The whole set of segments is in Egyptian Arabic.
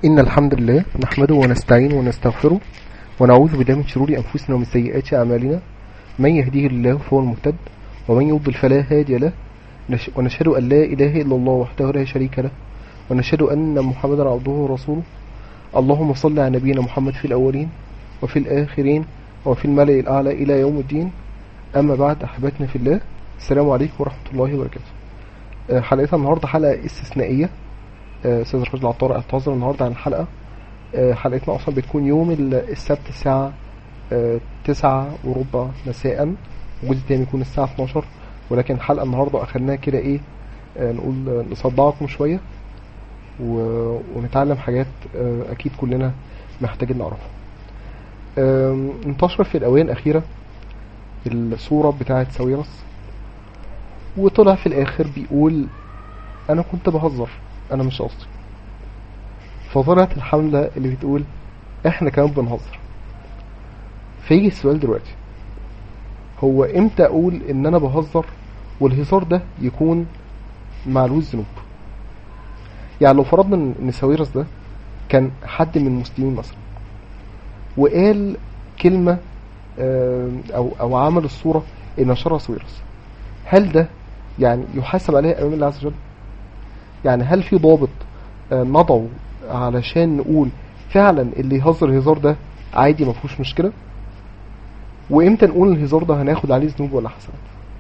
إن الحمد لله نحمده ونستعينه ونستغفره ونعوذ بالله من شرور أنفسنا ومن سيئات أعمالنا من يهديه الله فهو المهتد ومن يضل فلا هادي له نش- ونشهد أن لا إله إلا الله وحده لا شريك له ونشهد أن محمدا عبده ورسوله اللهم صل على نبينا محمد في الأولين وفي الآخرين وفي الملأ الأعلى إلى يوم الدين أما بعد أحبتنا في الله السلام عليكم ورحمة الله وبركاته آه، حلقتنا النهاردة حلقة استثنائية آه، أستاذ رشيد العطار اعتذر النهاردة عن الحلقة آه، حلقتنا أصلا بتكون يوم ال- السبت الساعة آه، تسعة وربع مساء والجزء التاني يكون الساعة 12 ولكن الحلقة النهاردة أخدناها كده إيه آه، نقول آه، نصدعكم شوية و- ونتعلم حاجات آه، أكيد كلنا محتاجين نعرفها آم، انتشر في الأوان الأخيرة الصورة بتاعة ساويرس وطلع في الآخر بيقول أنا كنت بهزر أنا مش قصدي فطلعت الحملة اللي بتقول إحنا كمان بنهزر فيجي السؤال دلوقتي هو إمتى أقول إن أنا بهزر والهزار ده يكون معلوش ذنوب يعني لو فرضنا إن إن ساويرس ده كان حد من المسلمين مثلا وقال كلمة آه، أو أو عمل الصورة اللي نشرها ساويرس هل ده يعني يحاسب عليها أمام الله عز وجل؟ يعني هل في ضابط آه، نضعه علشان نقول فعلا اللي يهزر الهزار ده عادي ما فيهوش مشكله وامتى نقول الهزار ده هناخد عليه ذنوب ولا حسنات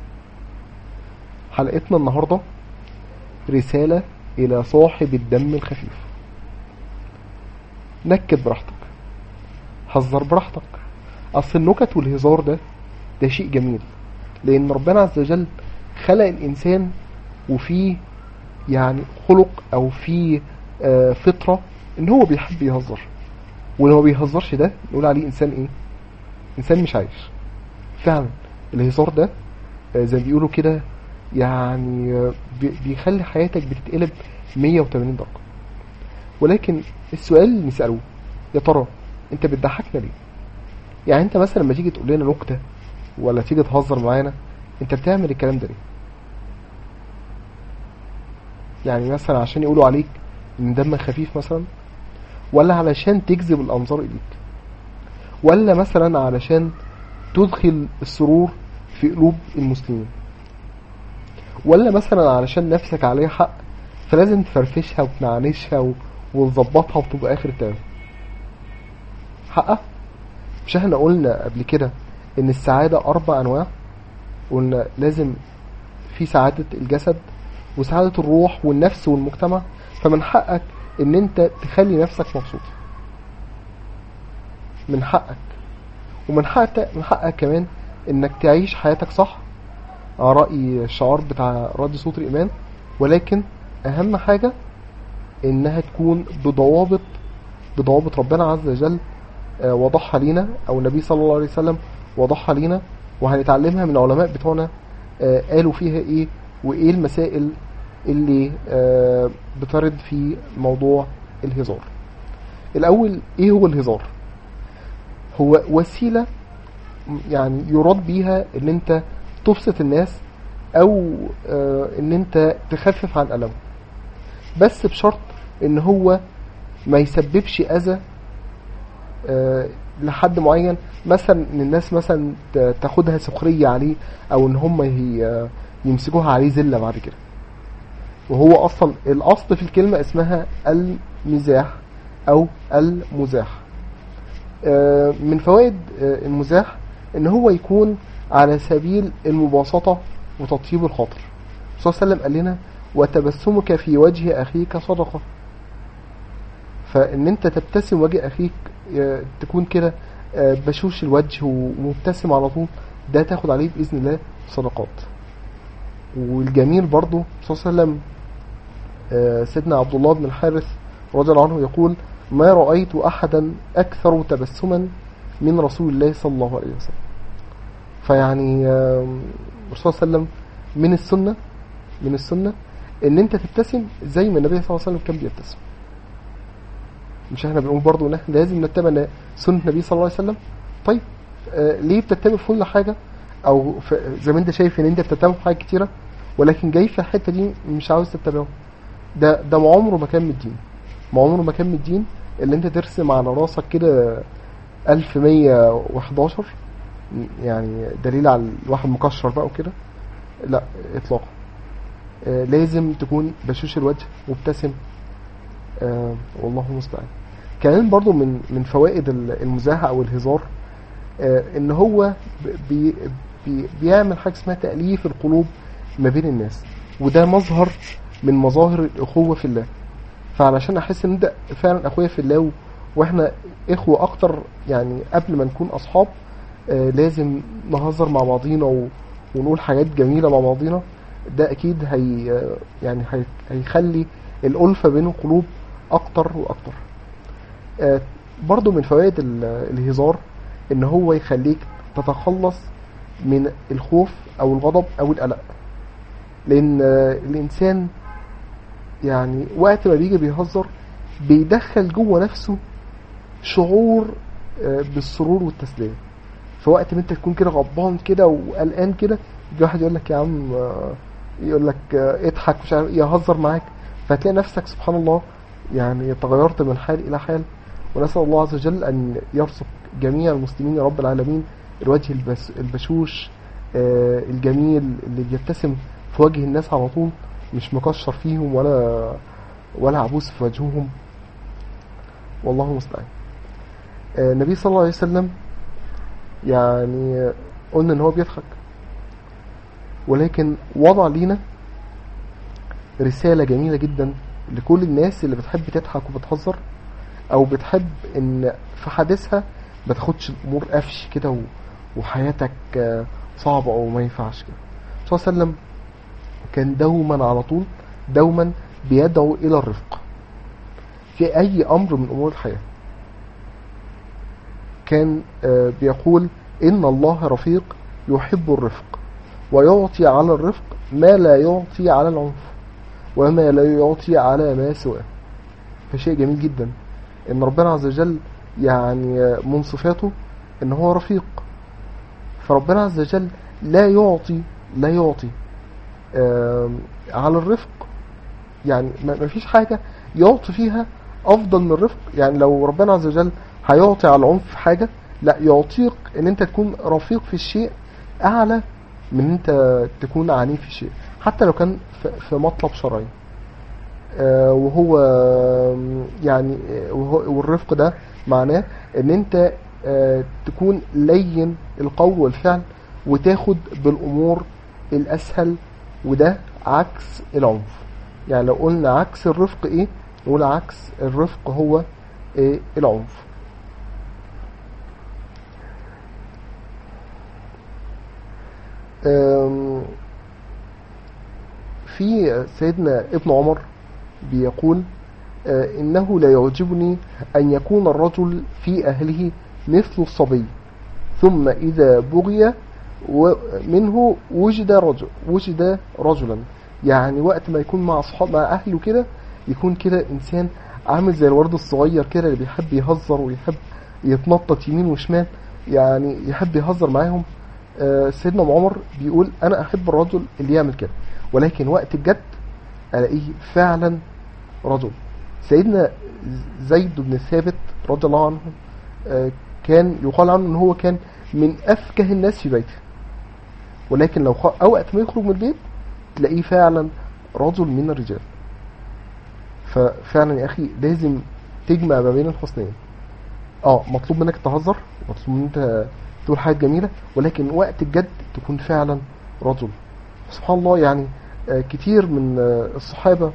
حلقتنا النهارده رساله الى صاحب الدم الخفيف نكد براحتك هزر براحتك اصل النكت والهزار ده ده شيء جميل لان ربنا عز وجل خلق الانسان وفيه يعني خلق او في آه، فطره ان هو بيحب يهزر واللي ما بيهزرش ده نقول عليه انسان ايه انسان مش عايش فعلا الهزار ده آه، زي ما بيقولوا كده يعني آه، بي- بيخلي حياتك بتتقلب 180 درجه ولكن السؤال اللي نساله يا ترى انت بتضحكنا ليه يعني انت مثلا لما تيجي تقول لنا نكته ولا تيجي تهزر معانا انت بتعمل الكلام ده ليه يعني مثلا عشان يقولوا عليك ان دمك خفيف مثلا ولا علشان تجذب الانظار اليك ولا مثلا علشان تدخل السرور في قلوب المسلمين ولا مثلا علشان نفسك عليها حق فلازم تفرفشها وتنعنشها و- وتظبطها وتبقى اخر التمام حقها مش احنا قلنا قبل كده ان السعادة اربع انواع قلنا لازم في سعادة الجسد وسعادة الروح والنفس والمجتمع فمن حقك ان انت تخلي نفسك مبسوط من حقك ومن حقك من حقك كمان انك تعيش حياتك صح على رأي الشعار بتاع راديو صوت الإيمان ولكن أهم حاجة إنها تكون بضوابط بضوابط ربنا عز وجل آه، وضعها لينا أو النبي صلى الله عليه وسلم وضعها لينا وهنتعلمها من العلماء بتوعنا آه، قالوا فيها إيه وإيه المسائل اللي آه، بترد في موضوع الهزار الأول إيه هو الهزار هو وسيلة يعني يراد بيها ان انت تبسط الناس او آه، ان انت تخفف عن ألمهم بس بشرط ان هو ما يسببش اذى آه، لحد معين مثلا ان الناس مثلا ت- تاخدها سخرية عليه او ان هم ي- يمسكوها عليه ذلة بعد كده وهو اصلا الاصل في الكلمة اسمها المزاح او المزاح آه، من فوائد آه، المزاح ان هو يكون على سبيل المباسطة وتطيب الخاطر الرسول صلى الله عليه وسلم قال لنا وتبسمك في وجه اخيك صدقة فان انت تبتسم وجه اخيك آه، تكون كده آه، بشوش الوجه ومبتسم على طول ده تاخد عليه باذن الله صدقات والجميل برضو الرسول صلى الله عليه وسلم آه، سيدنا عبد الله بن الحارث رضي الله عنه يقول ما رأيت أحدا أكثر تبسما من رسول الله صلى الله عليه وسلم فيعني آم، الرسول صلى الله عليه وسلم من السنة من السنة ان انت تبتسم زي ما النبي صلى الله عليه وسلم كان بيبتسم مش احنا بنقول برضو ان احنا لازم نتبع سنة النبي صلى الله عليه وسلم طيب آه ليه بتتبع في كل حاجة او في زي ما انت شايف ان انت بتتبع في حاجات كتيرة ولكن جاي في الحتة دي مش عاوز تتبعه ده ده عمره ما كان من الدين ما عمره ما كان من الدين اللي انت ترسم على راسك كده 1111 يعني دليل على الواحد مكشر بقى وكده لا اطلاقا آه، لازم تكون بشوش الوجه مبتسم آه، والله المستعان كمان برضو من من فوائد ال- المزاح او الهزار آه، ان هو بي بي بيعمل حاجه اسمها تاليف القلوب ما بين الناس وده مظهر من مظاهر الاخوه في الله فعلشان احس ان ده فعلا اخويا في الله و- واحنا اخوه اكتر يعني قبل ما نكون اصحاب آه، لازم نهزر مع بعضينا و- ونقول حاجات جميله مع بعضينا ده اكيد هي آه، يعني هي هيخلي الالفه بين القلوب اكتر واكتر آه، برضو من فوائد ال- الهزار ان هو يخليك تتخلص من الخوف او الغضب او القلق لان آه، الانسان يعني وقت ما بيجي بيهزر بيدخل جوه نفسه شعور آه، بالسرور والتسلية فوقت ما انت تكون كده غضبان كده وقلقان كده يجي واحد يقول لك يا عم آه، يقول لك آه، اضحك مش عارف يهزر معاك فتلاقي نفسك سبحان الله يعني تغيرت من حال الى حال ونسال الله عز وجل ان يرزق جميع المسلمين يا رب العالمين الوجه البس البشوش آه، الجميل اللي بيبتسم في وجه الناس على طول مش مكشر فيهم ولا ولا عبوس في وجههم والله المستعان آه، النبي صلى الله عليه وسلم يعني آه، قلنا ان هو بيضحك ولكن وضع لينا رسالة جميلة جدا لكل الناس اللي بتحب تضحك وبتهزر او بتحب ان في حديثها ما تاخدش الامور قفش كده و- وحياتك آه، صعبة او ما ينفعش كده صلى الله عليه وسلم كان دوما على طول دوما بيدعو الى الرفق في اي امر من امور الحياة كان آه، بيقول ان الله رفيق يحب الرفق ويعطي على الرفق ما لا يعطي على العنف وما لا يعطي على ما سواه فشيء جميل جدا ان ربنا عز وجل يعني آه، من صفاته ان هو رفيق فربنا عز وجل لا يعطي لا يعطي آم، على الرفق يعني ما ما فيش حاجة يعطي فيها أفضل من الرفق يعني لو ربنا عز وجل هيعطي على العنف في حاجة لا يعطيك ان انت تكون رفيق في الشيء اعلى من ان انت تكون عنيف في الشيء حتى لو كان في- في مطلب شرعي آه، وهو آم، يعني آه، وهو والرفق ده معناه ان انت آه، تكون لين القول والفعل وتاخد بالامور الاسهل وده عكس العنف يعني لو قلنا عكس الرفق ايه نقول عكس الرفق هو إيه العنف أم، في سيدنا ابن عمر بيقول آه، إنه لا يعجبني أن يكون الرجل في أهله مثل الصبي ثم إذا بغي و- منه وجد رجل وجد رجلا يعني وقت ما يكون مع أصحاب مع أهله كده يكون كده إنسان عامل زي الورد الصغير كده اللي بيحب يهزر ويحب يتنطط يمين وشمال يعني يحب يهزر معاهم آه، سيدنا أبو عمر بيقول أنا أحب الرجل اللي يعمل كده ولكن وقت الجد ألاقيه فعلا رجل سيدنا زيد بن ثابت رضي الله عنه آه، كان يقال عنه ان هو كان من افكه الناس في بيته ولكن لو خ... او وقت ما يخرج من البيت تلاقيه فعلا رجل من الرجال ففعلا يا اخي لازم تجمع ما بين الحسنين اه مطلوب منك تهزر مطلوب ان انت تقول حاجات جميله ولكن وقت الجد تكون فعلا رجل سبحان الله يعني آه، كتير من آه، الصحابه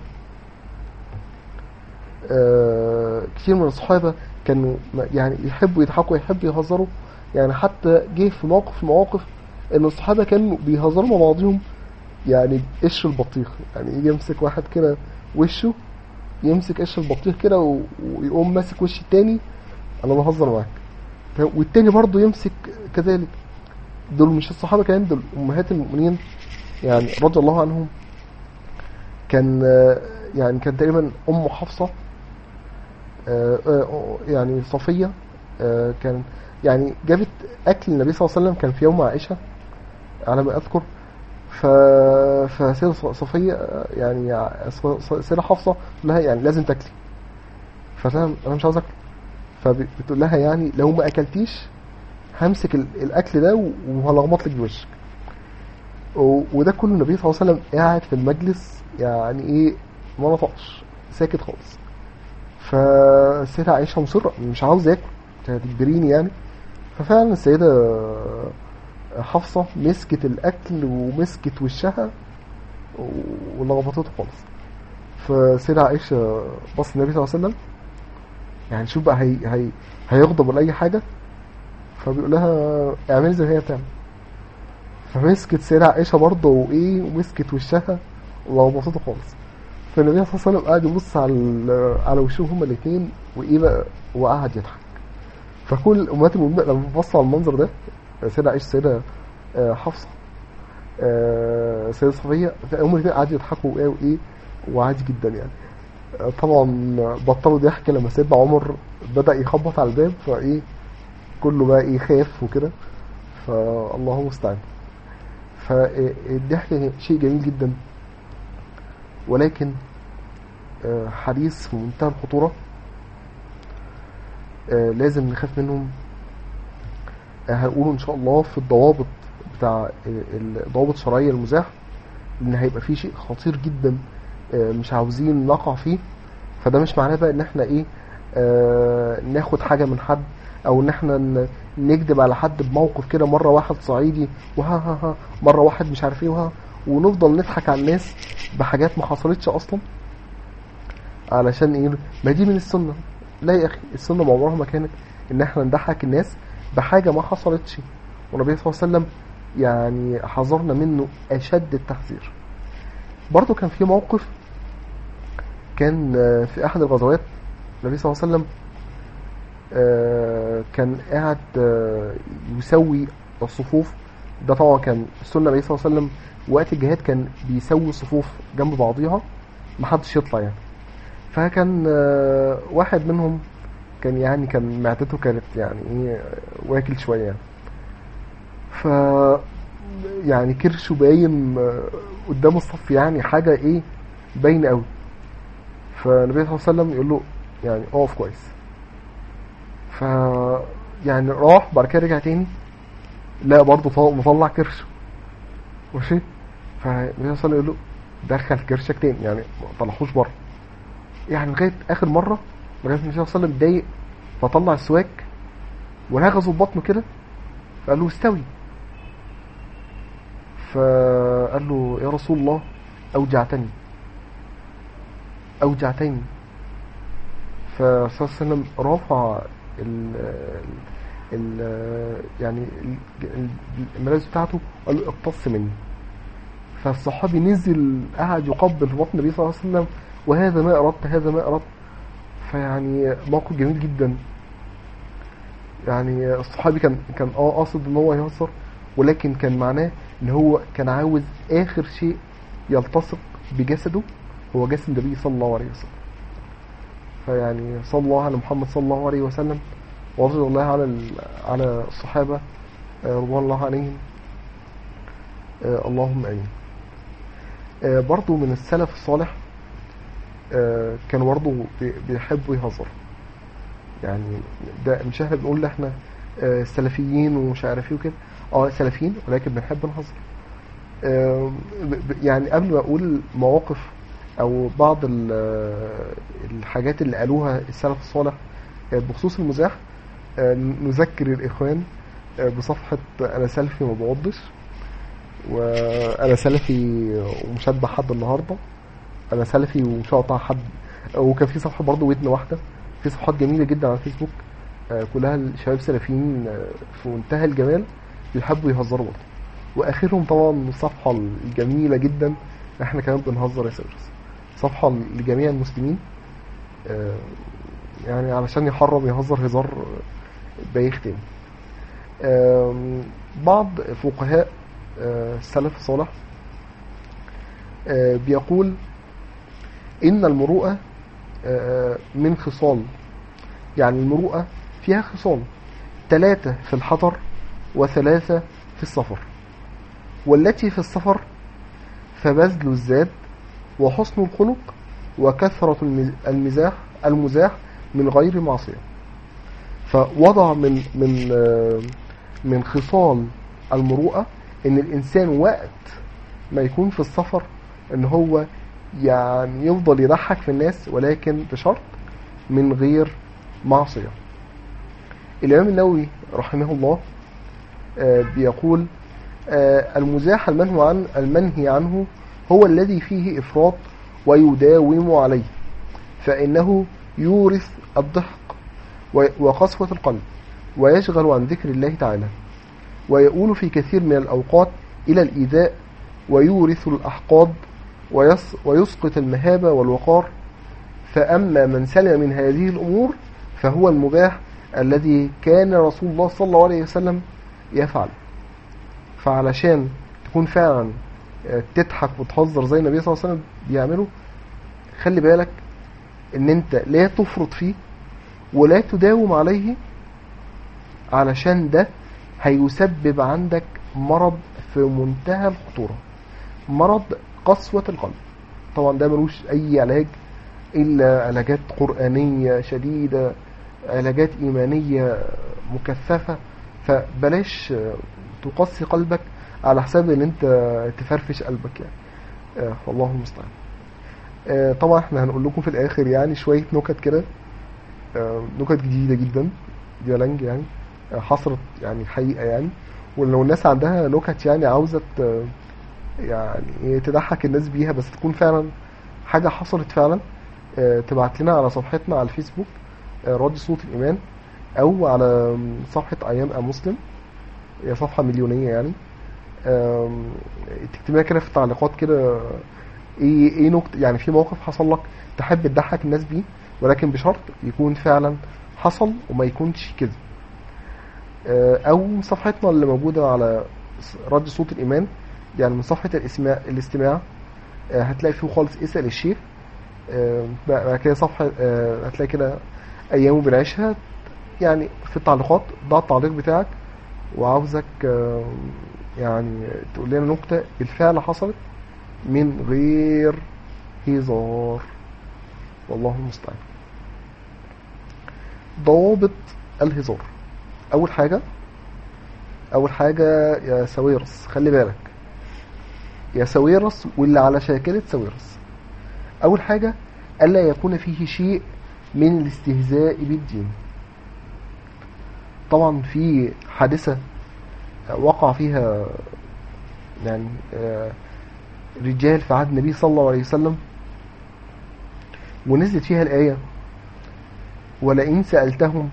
آه، كتير من الصحابة كانوا م- يعني يحبوا يضحكوا يحبوا يهزروا يعني حتى جه في موقف من المواقف ان الصحابة كانوا بيهزروا مع بعضهم يعني بقشر البطيخ يعني يجي يمسك واحد كده وشه يمسك قشر البطيخ كده و- ويقوم ماسك وش التاني انا بهزر معاك فاهم؟ والتاني برضه يمسك كذلك دول مش الصحابة كمان دول امهات المؤمنين يعني رضي الله عنهم كان آه، يعني كان تقريبا ام حفصه آه، آه، يعني صفية آه، كان يعني جابت أكل النبي صلى الله عليه وسلم كان في يوم عائشة على ما أذكر ف فسيدة ص- صفية آه، يعني ع- ص- ص- سيدة حفصة قال لها يعني لازم تاكلي فانا انا مش عاوز اكل فبتقول لها يعني لو ما اكلتيش همسك ال- الاكل ده و- وهلخبط لك بوشك و- وده كله النبي صلى الله عليه وسلم قاعد في المجلس يعني ايه ما نطقش ساكت خالص فالسيدة عائشة مصرة مش عاوز ياكل انت هتجبريني يعني ففعلا السيدة حفصة مسكت الأكل ومسكت وشها ولخبطته خالص فسيدة عائشة بص النبي صلى الله عليه وسلم يعني شوف بقى هي هي هيغضب ولا أي حاجة فبيقول لها اعملي زي ما هي بتعمل فمسكت سيدة عائشة برضه وإيه ومسكت وشها ولخبطته خالص فالنبي صلى الله عليه وسلم قاعد يبص على ال- على وشهم هما الاثنين وايه بقى وقعد يضحك فكل امهات المؤمنين لما بصوا على المنظر ده سيدة عائشة سيدة آه، حفصة آه، سيدة صفية فهم الاثنين قعدوا يضحكوا وايه وايه وعادي جدا يعني آه، طبعا بطلوا ضحك لما سيدنا عمر بدأ يخبط على الباب فايه كله بقى ايه خاف وكده فالله المستعان فالضحك شيء جميل جدا ولكن آه، حديث في منتهى الخطورة آه، لازم نخاف منهم آه، هنقوله ان شاء الله في الضوابط بتاع آه، الضوابط شرعية المزاح ان هيبقى فيه شيء خطير جدا آه، مش عاوزين نقع فيه فده مش معناه بقى ان احنا ايه آه، ناخد حاجة من حد او ان احنا ن- نكذب على حد بموقف كده مرة واحد صعيدي وها ها ها مرة واحد مش عارف ايه وها ونفضل نضحك على الناس بحاجات ما حصلتش اصلا علشان ايه ما دي من السنة لا يا اخي السنة عمرها ما كانت ان احنا نضحك الناس بحاجة ما حصلتش والنبي صلى الله عليه وسلم يعني حذرنا منه اشد التحذير برضو كان في موقف كان آه، في احد الغزوات النبي صلى الله عليه وسلم آه، كان قاعد آه، يسوي الصفوف ده طبعا كان السنه النبي صلى الله عليه وسلم وقت الجهاد كان بيسوي الصفوف جنب بعضيها محدش يطلع يعني فكان آه، واحد منهم كان يعني كان معدته كانت يعني ايه واكل شويه يعني ف يعني كرشه باين آه، قدام الصف يعني حاجه ايه باينه قوي فالنبي صلى الله عليه وسلم يقول له يعني اقف كويس ف يعني راح بعد كده رجع تاني لا برضه طل- مطلع كرشه ماشي فالنبي صلى الله عليه وسلم يقول له دخل كرشك تاني يعني ما طلعهوش بره يعني لغايه اخر مره لغايه النبي صلى الله عليه وسلم اتضايق فطلع السواك ونغزه في بطنه كده فقال له استوي فقال له يا رسول الله اوجعتني اوجعتني فصلى الله عليه وسلم رفع ال ال يعني ال- الملابس بتاعته قال له اقتص مني فالصحابي نزل قعد يقبل في بطن النبي صلى الله عليه وسلم وهذا ما اردت هذا ما اردت فيعني موقف جميل جدا يعني الصحابي كان كان اه قاصد ان هو يهزر ولكن كان معناه ان هو كان عاوز اخر شيء يلتصق بجسده هو جسد النبي صلى الله عليه وسلم فيعني صلى الله على محمد صلى الله عليه وسلم ورضي الله على ال- على الصحابة آه، رضوان الله عليهم آه، اللهم امين آه، برضو من السلف الصالح آه، كانوا برضو بي- بيحبوا يهزروا يعني ده مش احنا بنقول احنا آه، سلفيين ومش عارف ايه وكده اه سلفيين ولكن بنحب نهزر آه، ب- ب- يعني قبل ما اقول مواقف او بعض ال- آه، الحاجات اللي قالوها السلف الصالح آه، بخصوص المزاح آه، نذكر الاخوان آه، بصفحة انا سلفي ما بعضش وانا سلفي ومش هتبع حد النهارده انا سلفي ومش هقطع حد وكان في صفحه برضه ودن واحده في صفحات جميله جدا على الفيسبوك آه، كلها الشباب سلفيين آه، في منتهى الجمال بيحبوا يهزروا برضه واخرهم طبعا الصفحه الجميله جدا احنا كمان بنهزر يا سيرس صفحه لجميع المسلمين آه، يعني علشان يحرم يهزر هزار آه، بايخ تاني آم، بعض فقهاء آه، السلف الصالح آه، بيقول إن المروءة آه، من خصال يعني المروءة فيها خصال ثلاثة في الحضر وثلاثة في السفر والتي في السفر فبذل الزاد وحسن الخلق وكثرة المز- المزاح المزاح من غير معصية فوضع من من آه، من خصال المروءة ان الانسان وقت ما يكون في السفر ان هو يعني يفضل يضحك في الناس ولكن بشرط من غير معصية الامام النووي رحمه الله آه، بيقول آه، المزاح المنهي عن المنهي عنه هو الذي فيه إفراط ويداوم عليه فإنه يورث الضحك و- وقسوة القلب ويشغل عن ذكر الله تعالى ويؤول في كثير من الأوقات إلى الإيذاء ويورث الأحقاد ويس ويسقط المهابة والوقار فأما من سلم من هذه الأمور فهو المباح الذي كان رسول الله صلى الله عليه وسلم يفعل فعلشان تكون فعلا آه، تضحك وتهزر زي النبي صلى الله عليه وسلم بيعمله خلي بالك ان انت لا تفرط فيه ولا تداوم عليه علشان ده هيسبب عندك مرض في منتهى الخطورة مرض قسوة القلب طبعا ده ملوش اي علاج الا علاجات قرآنية شديدة علاجات ايمانية مكثفة فبلاش آه، تقسي قلبك على حساب ان انت تفرفش قلبك يعني آه، والله المستعان آه، طبعا احنا هنقول لكم في الاخر يعني شوية نكت كده آه، نكت جديدة جدا ديالانج يعني آه، حصلت يعني حقيقة يعني ولو الناس عندها نكت يعني عاوزة ت- يعني إيه تضحك الناس بيها بس تكون فعلا حاجة حصلت فعلا آه، تبعت لنا على صفحتنا على الفيسبوك آه، راديو صوت الإيمان أو على صفحة أيام أم مسلم هي صفحة مليونية يعني آم، تكتبها كده في التعليقات كده ايه ايه نكتة يعني في موقف حصل لك تحب تضحك الناس بيه ولكن بشرط يكون فعلا حصل وما يكونش كذب آه، او صفحتنا اللي موجودة على س- راديو صوت الإيمان يعني من صفحة الاسماع الاستماع آه، هتلاقي فيه خالص اسأل الشيخ آه، بعد كده صفحة آه، هتلاقي كده أيام بنعيشها يعني في التعليقات ضع التعليق بتاعك وعاوزك آه، يعني تقول لنا نكتة بالفعل حصلت من غير هزار والله المستعان ضوابط الهزار أول حاجة أول حاجة يا ساويرس خلي بالك يا ساويرس واللي على شاكلة ساويرس أول حاجة ألا يكون فيه شيء من الاستهزاء بالدين طبعا في حادثة وقع فيها يعني آه، رجال في عهد النبي صلى الله عليه وسلم ونزلت فيها الآية ولئن سألتهم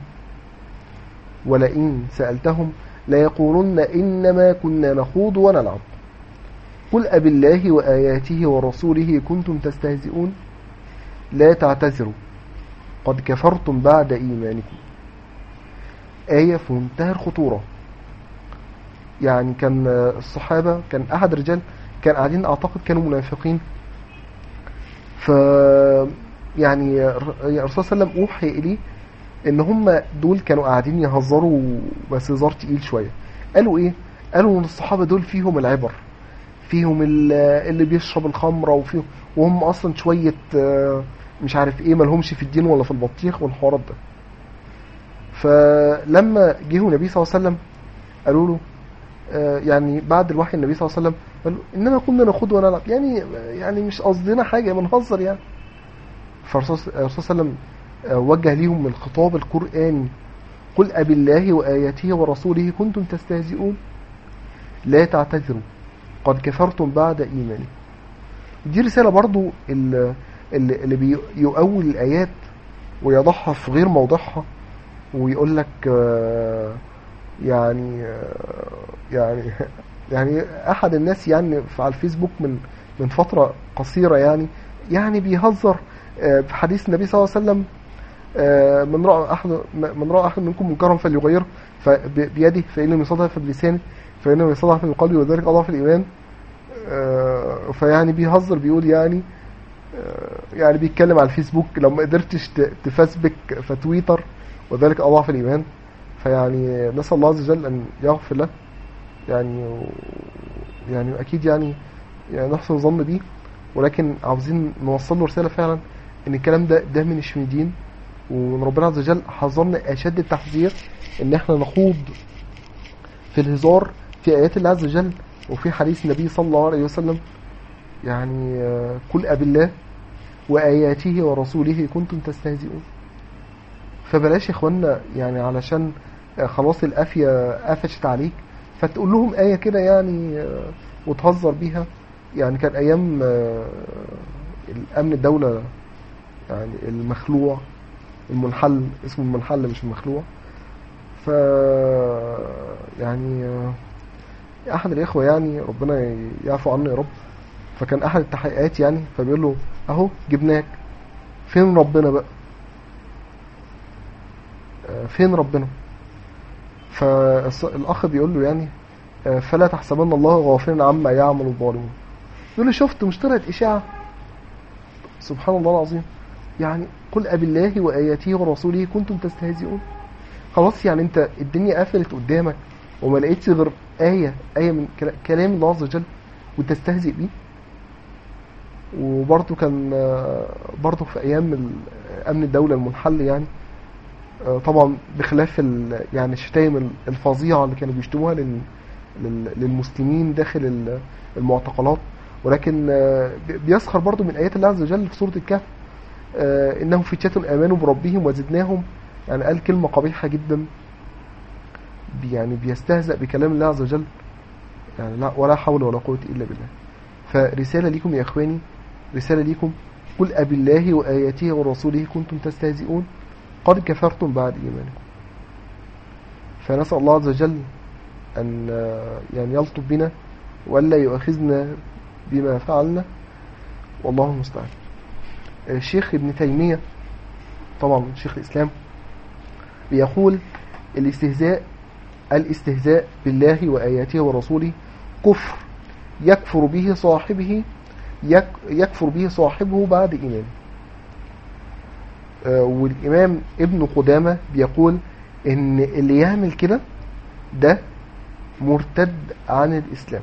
ولئن سألتهم ليقولن إنما كنا نخوض ونلعب قل أب الله وآياته ورسوله كنتم تستهزئون لا تعتذروا قد كفرتم بعد إيمانكم آية في منتهى الخطورة يعني كان الصحابة كان أحد الرجال كان قاعدين أعتقد كانوا منافقين ف يعني الرسول صلى الله عليه وسلم أوحي إليه إن هم دول كانوا قاعدين يهزروا بس هزار تقيل شوية قالوا إيه؟ قالوا إن الصحابة دول فيهم العبر فيهم ال- اللي بيشرب الخمرة وفيهم وهم أصلا شوية آه، مش عارف إيه مالهمش في الدين ولا في البطيخ والحوارات ده فلما جه النبي صلى الله عليه وسلم قالوا له آه، يعني بعد الوحي النبي صلى الله عليه وسلم قال له انما كنا نخوض ونلعب يعني يعني مش قصدنا حاجه بنهزر يعني فالرسول الرسول صلى الله عليه وسلم آه، وجه ليهم الخطاب القراني قل أب الله وآياته ورسوله كنتم تستهزئون لا تعتذروا قد كفرتم بعد إيمانكم دي رسالة برضو ال- اللي اللي بيؤول الآيات ويضعها في غير موضعها ويقول لك آه، يعني آه، يعني يعني احد الناس يعني في- على الفيسبوك من من فتره قصيره يعني يعني بيهزر آه، في حديث النبي صلى الله عليه وسلم آه، من راى احد من راى احد منكم منكرا فليغيره فب- بيده فان لم يستطع فبلسانه فان لم يستطع فبقلبه وذلك اضعف الايمان آه، فيعني بيهزر بيقول يعني آه، يعني بيتكلم على الفيسبوك لو ما قدرتش ت- تفسبك فتويتر وذلك اضعف الايمان فيعني نسال الله عز وجل ان يغفر له يعني و- يعني اكيد يعني يعني نحسن الظن بيه ولكن عاوزين نوصل له رساله فعلا ان الكلام ده ده مش من دين ومن ربنا عز وجل حذرنا اشد التحذير ان احنا نخوض في الهزار في ايات الله عز وجل وفي حديث النبي صلى الله عليه وسلم يعني آه، قل أب الله وآياته ورسوله كنتم تستهزئون فبلاش يا اخوانا يعني علشان آه، خلاص القافية قفشت عليك فتقول لهم آية كده يعني آه، وتهزر بيها يعني كان أيام آه، الأمن الدولة يعني المخلوع المنحل اسمه المنحل مش المخلوع ف يعني آه، احد الاخوه يعني ربنا يعفو عنه يا رب فكان احد التحقيقات يعني فبيقول له اهو جبناك فين ربنا بقى آه، فين ربنا فالاخ بيقول له يعني آه، فلا تحسبن الله غافلا عما يعمل الظالمون يقول له شفت مش طلعت اشاعه سبحان الله العظيم يعني قل أب الله وآياته ورسوله كنتم تستهزئون خلاص يعني انت الدنيا قفلت قدامك وما لقيتش غير آية آية من كلا- كلام الله عز وجل وتستهزئ بيه وبرضه كان آه، برضه في أيام ال- أمن الدولة المنحل يعني آه، طبعا بخلاف ال- يعني الشتايم الفظيعة اللي كانوا بيشتموها لل- لل- للمسلمين داخل ال- المعتقلات ولكن آه، بي- بيسخر برضه من آيات الله عز وجل في سورة الكهف آه، إنهم فتية آمنوا بربهم وزدناهم يعني قال كلمة قبيحة جدا بي- يعني بيستهزأ بكلام الله عز وجل يعني لا ولا حول ولا قوة إلا بالله فرسالة ليكم يا إخواني رسالة ليكم قل أب الله وآياته ورسوله كنتم تستهزئون قد كفرتم بعد إيمانكم فنسأل الله عز وجل أن آه، يعني يلطف بنا ولا يؤاخذنا بما فعلنا والله المستعان الشيخ ابن تيمية طبعا شيخ الإسلام بيقول الاستهزاء الاستهزاء بالله وآياته ورسوله كفر يكفر به صاحبه يك يكفر به صاحبه بعد إيمانه آه، والإمام ابن قدامة بيقول إن اللي يعمل كده ده مرتد عن الإسلام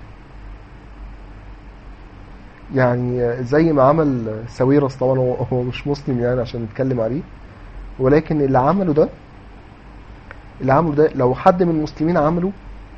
يعني آه، زي ما عمل ساويرس طبعا هو هو مش مسلم يعني عشان نتكلم عليه ولكن اللي عمله ده اللي عمله ده لو حد من المسلمين عمله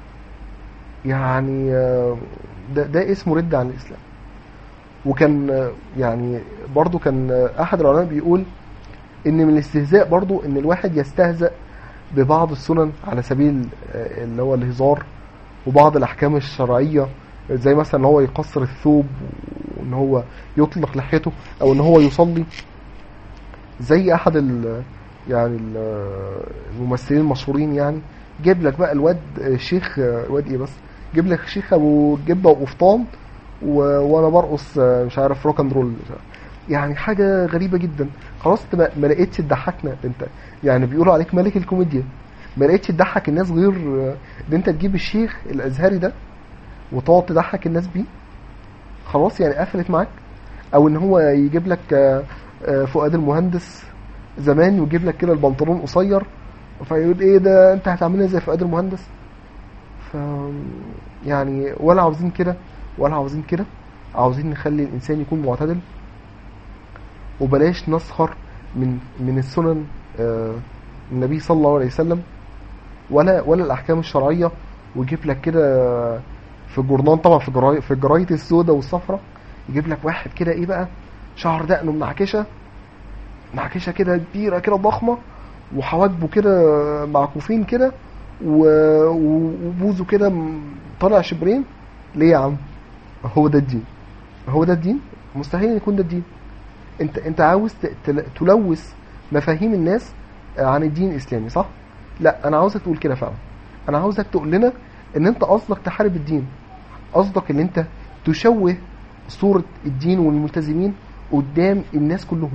يعني آه، ده, ده اسمه رد عن الإسلام وكان آه، يعني برضو كان آه، أحد العلماء بيقول إن من الاستهزاء برضو إن الواحد يستهزأ ببعض السنن على سبيل آه، اللي هو الهزار وبعض الأحكام الشرعية زي مثلا ان هو يقصر الثوب وان هو يطلق لحيته او ان هو يصلي زي احد ال يعني ال- الممثلين المشهورين يعني جيب لك بقى الواد الشيخ الواد ايه بس جيب لك شيخ ابو جبه وقفطان و... وانا برقص مش عارف روك اند رول يعني حاجه غريبه جدا خلاص انت ما- ما لقيتش تضحكنا انت يعني بيقولوا عليك ملك الكوميديا ما لقيتش تضحك الناس غير ان انت تجيب الشيخ الازهري ده وتقعد تضحك الناس بيه خلاص يعني قفلت معاك او ان هو يجيب لك آه، آه، فؤاد المهندس زمان ويجيب لك كده البنطلون قصير فيقول ايه ده انت هتعملها زي فؤاد المهندس ف يعني ولا عاوزين كده ولا عاوزين كده عاوزين نخلي الانسان يكون معتدل وبلاش نسخر من من السنن آه، النبي صلى الله عليه وسلم ولا ولا الاحكام الشرعيه ويجيب لك كده في الجورنال طبعا في جراي في الجرايد السوداء والصفراء يجيب لك واحد كده ايه بقى شعر دقنه منعكشه منعكشه كده كبيره كده ضخمه وحواجبه كده معكوفين كده و- و- وبوزه كده م- طالع شبرين ليه يا عم هو ده الدين هو ده الدين مستحيل ان يكون ده الدين انت انت عاوز ت- تل- تلوث مفاهيم الناس عن الدين الاسلامي صح لا انا عاوزك تقول كده فعلا انا عاوزك تقول لنا ان انت قصدك تحارب الدين قصدك ان انت تشوه صورة الدين والملتزمين قدام الناس كلهم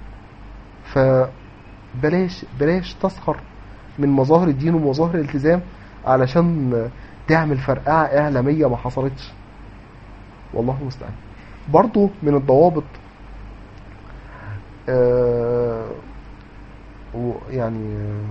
فبلاش بلاش تسخر من مظاهر الدين ومظاهر الالتزام علشان تعمل فرقعة إعلامية ما حصلتش والله المستعان برضو من الضوابط آه و- يعني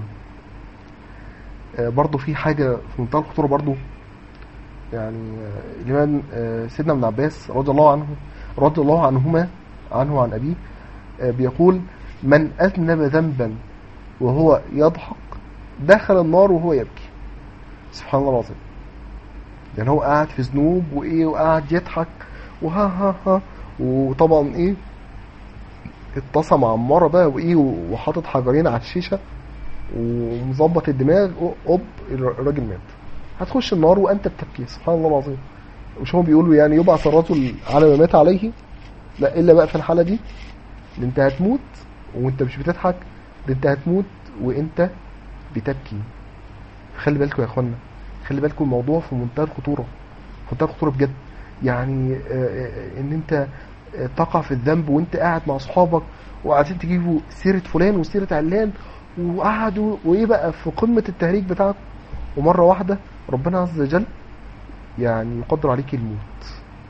آه برضو في حاجة في منتهى الخطورة برضو يعني آه، الإمام آه، سيدنا ابن عباس رضي الله عنه رضي الله عنهما عنه وعن أبيه آه، بيقول من أذنب ذنبا وهو يضحك دخل النار وهو يبكي سبحان الله العظيم يعني هو قاعد في ذنوب وايه وقاعد يضحك وها ها ها وطبعا ايه اتصل مع عمارة بقى وايه وحاطط حجرين على الشيشة ومظبط الدماغ اوب الراجل مات هتخش النار وانت بتبكي سبحان الله العظيم مش هم بيقولوا يعني يبعث الرجل على ما مات عليه لا الا بقى في الحالة دي انت هتموت وانت مش بتضحك انت هتموت وانت بتبكي خلي بالكم يا اخوانا خلي بالكم الموضوع في منتهى الخطوره في منتهى الخطوره بجد يعني ان انت تقع في الذنب وانت قاعد مع اصحابك وقاعدين تجيبوا سيره فلان وسيره علان وقعدوا وايه بقى في قمه التهريج بتاعكم ومره واحده ربنا عز وجل يعني يقدر عليك الموت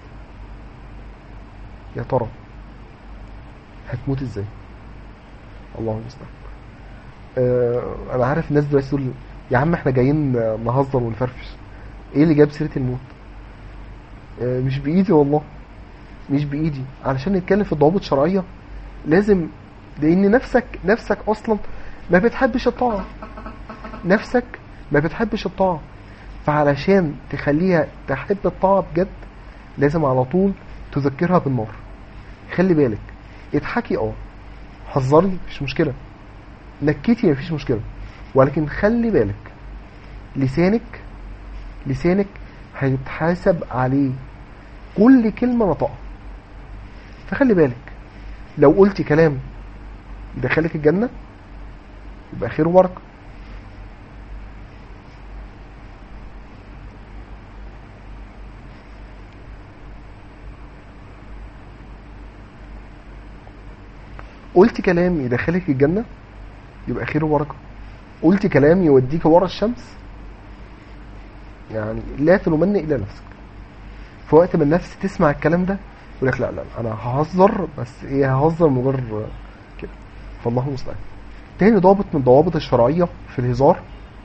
يا ترى هتموت ازاي الله المستعان آه انا عارف الناس دلوقتي تقول يا عم احنا جايين نهزر ونفرفش ايه اللي جاب سيره الموت آه مش بايدي والله مش بايدي علشان نتكلم في الضوابط الشرعيه لازم لان نفسك نفسك اصلا ما بتحبش الطاعه نفسك ما بتحبش الطاعه فعلشان تخليها تحب الطاعه بجد لازم على طول تذكرها بالنار خلي بالك اضحكي اه هزري مش مشكله نكتي مفيش مشكله ولكن خلي بالك لسانك لسانك هيتحاسب عليه كل كلمة نطقها فخلي بالك لو قلتي كلام يدخلك الجنة يبقى خير وبركة قلت كلام يدخلك الجنة يبقى خير وبركة قلت كلام يوديك ورا الشمس يعني لا تلومن الا نفسك في وقت ما النفس تسمع الكلام ده يقول لك لا لا انا ههزر بس ايه ههزر من غير كده فالله المستعان تاني ضابط من الضوابط الشرعيه في الهزار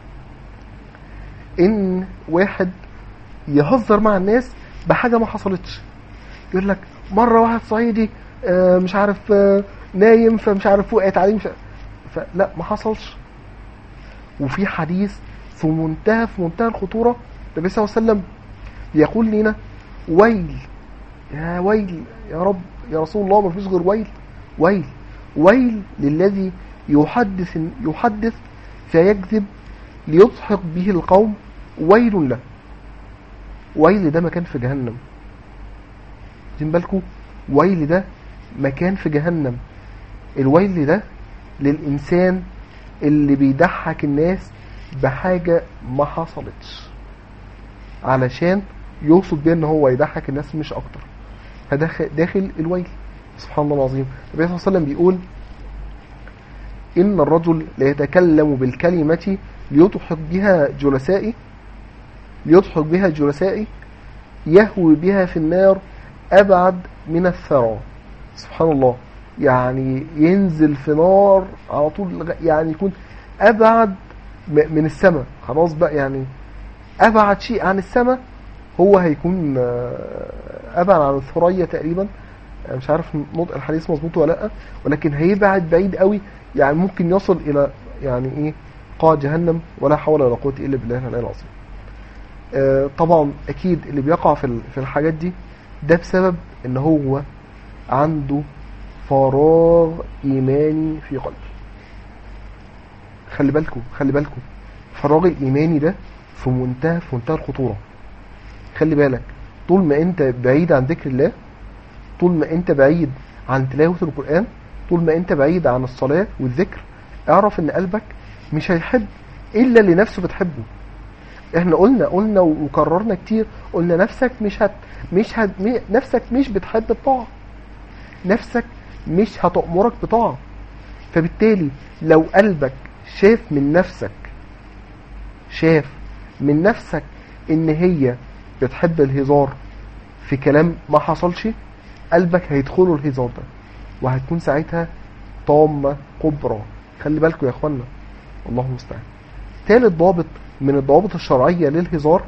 ان واحد يهزر مع الناس بحاجه ما حصلتش يقول لك مره واحد صعيدي آه مش عارف آه نايم فمش عارف وقعت عليه مش عارف فلا ما حصلش وفي حديث في منتهى في منتهى الخطورة النبي صلى الله عليه وسلم يقول لنا ويل يا ويل يا رب يا رسول الله ما فيش غير ويل ويل ويل للذي يحدث يحدث فيكذب ليضحك به القوم ويل له ويل ده مكان في جهنم واخدين بالكم ويل ده مكان في جهنم الويل ده للإنسان اللي بيضحك الناس بحاجة ما حصلتش علشان يقصد بيه ان هو يضحك الناس مش اكتر فداخل داخل الويل سبحان الله العظيم النبي صلى الله عليه وسلم بيقول ان الرجل لا يتكلم بالكلمة ليضحك بها جلسائي ليضحك بها جلسائي يهوي بها في النار ابعد من الثرى سبحان الله يعني ينزل في نار على طول يعني يكون ابعد من السماء خلاص بقى يعني ابعد شيء عن السماء هو هيكون ابعد عن الثريا تقريبا مش عارف نطق الحديث مظبوط ولا لا ولكن هيبعد بعيد قوي يعني ممكن يصل الى يعني ايه قاع جهنم ولا حول ولا قوه الا بالله العلي العظيم طبعا اكيد اللي بيقع في في الحاجات دي ده بسبب ان هو عنده فراغ ايماني في قلبه خلي بالكم خلي بالكم الفراغ الايماني ده في منتهى في منتهى الخطوره خلي بالك طول ما انت بعيد عن ذكر الله طول ما انت بعيد عن تلاوه القران طول ما انت بعيد عن الصلاه والذكر اعرف ان قلبك مش هيحب الا اللي نفسه بتحبه احنا قلنا قلنا وكررنا كتير قلنا نفسك مش هت مش هت نفسك مش بتحب الطاعه نفسك مش هتأمرك بطاعه فبالتالي لو قلبك شاف من نفسك شاف من نفسك ان هي بتحب الهزار في كلام ما حصلش قلبك هيدخله الهزار ده وهتكون ساعتها طامة كبرى خلي بالكم يا اخوانا الله المستعان ثالث ضابط من الضوابط الشرعية للهزار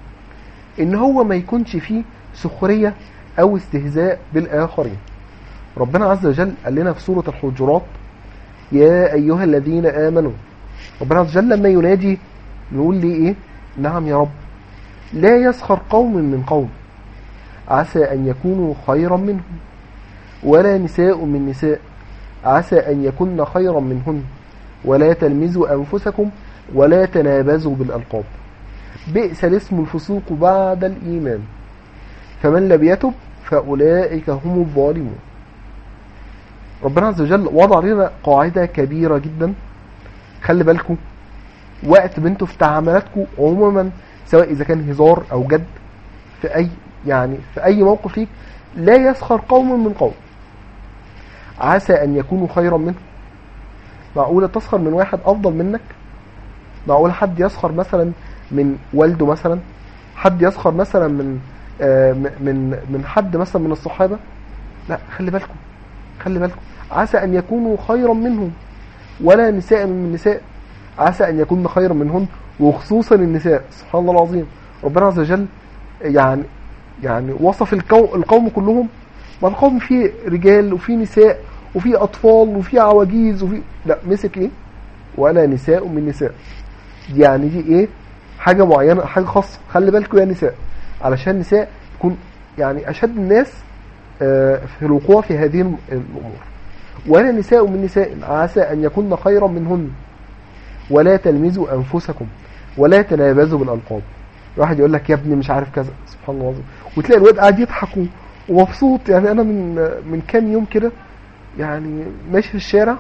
ان هو ما يكونش فيه سخرية او استهزاء بالاخرين ربنا عز وجل قال لنا في سورة الحجرات يا أيها الذين آمنوا ربنا عز وجل لما ينادي نقول لي إيه نعم يا رب لا يسخر قوم من قوم عسى أن يكونوا خيرا منهم ولا نساء من نساء عسى أن يكن خيرا منهن ولا تلمزوا أنفسكم ولا تنابزوا بالألقاب بئس الاسم الفسوق بعد الإيمان فمن لم يتب فأولئك هم الظالمون ربنا عز وجل وضع لنا قاعدة كبيرة جدا خلي بالكم وقت بنتوا في تعاملاتكم عموما سواء إذا كان هزار أو جد في أي يعني في أي موقف ليك لا يسخر قوم من قوم عسى أن يكونوا خيرا منه معقولة تسخر من واحد أفضل منك معقول حد يسخر مثلا من والده مثلا حد يسخر مثلا من آه، م- من من حد مثلا من الصحابة لا خلي بالكم خلي بالكم عسى أن يكونوا خيرا منهم ولا نساء من النساء عسى أن يكون خيرا منهن وخصوصا النساء سبحان الله العظيم ربنا عز وجل يعني يعني وصف القوم, القوم كلهم ما القوم فيه رجال وفيه نساء وفيه أطفال وفيه عواجيز وفيه لا مسك إيه ولا نساء من نساء يعني دي إيه حاجة معينة حاجة خاصة خلي بالكم يا نساء علشان النساء تكون يعني أشد الناس آه، في الوقوع في هذه الم- الأمور ولا نساء من نساء عسى أن يكن خيرا منهن ولا تلمزوا أنفسكم ولا تنابزوا بالألقاب واحد يقول لك يا ابني مش عارف كذا سبحان الله العظيم وتلاقي الواد قاعد يضحك و- ومبسوط يعني انا من من كام يوم كده يعني ماشي في الشارع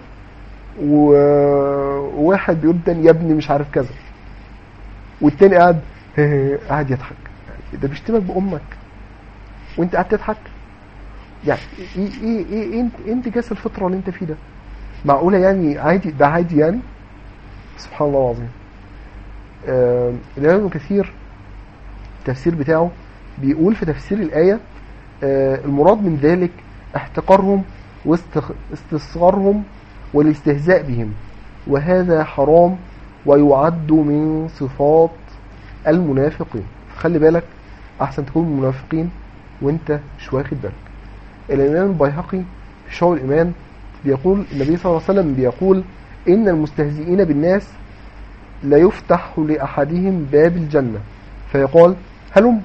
و- وواحد بيقول تاني يا ابني مش عارف كذا والتاني قاعد قاعد يضحك ده بيشتمك بامك وانت قاعد تضحك يعني ايه ايه ايه, إيه انت انت كاس الفطره اللي انت فيه ده معقوله يعني عادي ده عادي يعني سبحان الله العظيم آه الامام ابن كثير التفسير بتاعه بيقول في تفسير الآية آه، المراد من ذلك احتقارهم واستصغارهم والاستهزاء بهم وهذا حرام ويعد من صفات المنافقين خلي بالك احسن تكون من المنافقين وانت مش واخد بالك الامام البيهقي في شعب الايمان بيقول النبي صلى الله عليه وسلم بيقول ان المستهزئين بالناس لا يفتح لاحدهم باب الجنه فيقال هلم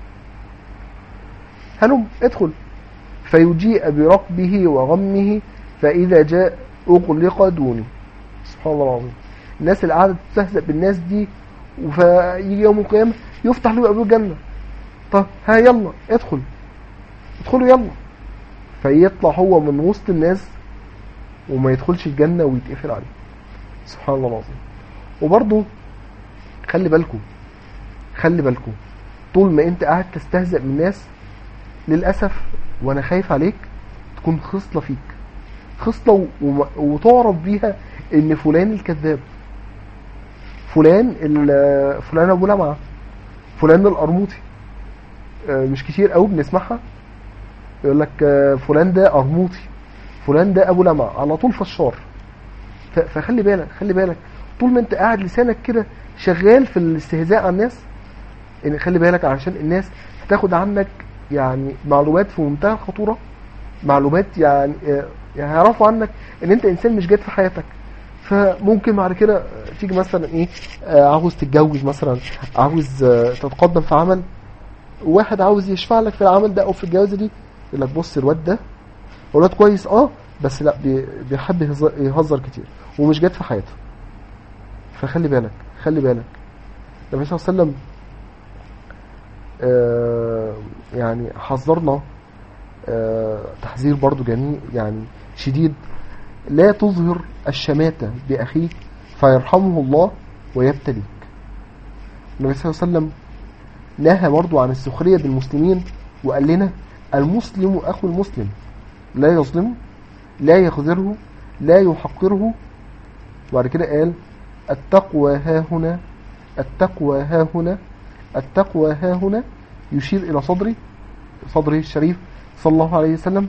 هلم ادخل فيجيء بركبه وغمه فإذا جاء أغلق دونه سبحان الله العظيم الناس اللي قاعدة تستهزأ بالناس دي وفيجي يوم القيامة يفتح له أبواب الجنة طب ها يلا ادخل ادخلوا يلا فيطلع هو من وسط الناس وما يدخلش الجنة ويتقفل عليه سبحان الله العظيم وبرضه خلي بالكم خلي بالكم طول ما انت قاعد تستهزأ بالناس للأسف وانا خايف عليك تكون خصلة فيك خصلة وم- وتعرف بيها ان فلان الكذاب فلان ال- فلان ابو لمعة فلان القرموطي آه، مش كتير قوي بنسمعها يقول لك آه، فلان ده قرموطي فلان ده ابو لمعة على طول فشار ف- فخلي بالك خلي بالك طول ما انت قاعد لسانك كده شغال في الاستهزاء على الناس يعني خلي بالك علشان الناس هتاخد عنك يعني معلومات في منتهى الخطورة معلومات يعني آه، يعني هيعرفوا عنك ان انت انسان مش جاد في حياتك فممكن بعد كده تيجي مثلا ايه آه، عاوز تتجوز مثلا عاوز آه، تتقدم في عمل واحد عاوز يشفع لك في العمل ده او في الجوازه دي يقول لك بص الواد ده ولاد كويس اه بس لا بي- بيحب يهزر, يهزر كتير ومش جاد في حياته فخلي بالك خلي بالك النبي صلى الله عليه وسلم آه، يعني حذرنا آه، تحذير برضو جميل يعني شديد لا تظهر الشماتة بأخيك فيرحمه الله ويبتليك النبي صلى الله عليه وسلم نهى برضو عن السخرية بالمسلمين وقال لنا المسلم أخو المسلم لا يظلمه لا يخذره لا يحقره وبعد كده قال التقوى ها هنا التقوى ها هنا التقوى ها هنا يشير إلى صدري صدره الشريف صلى الله عليه وسلم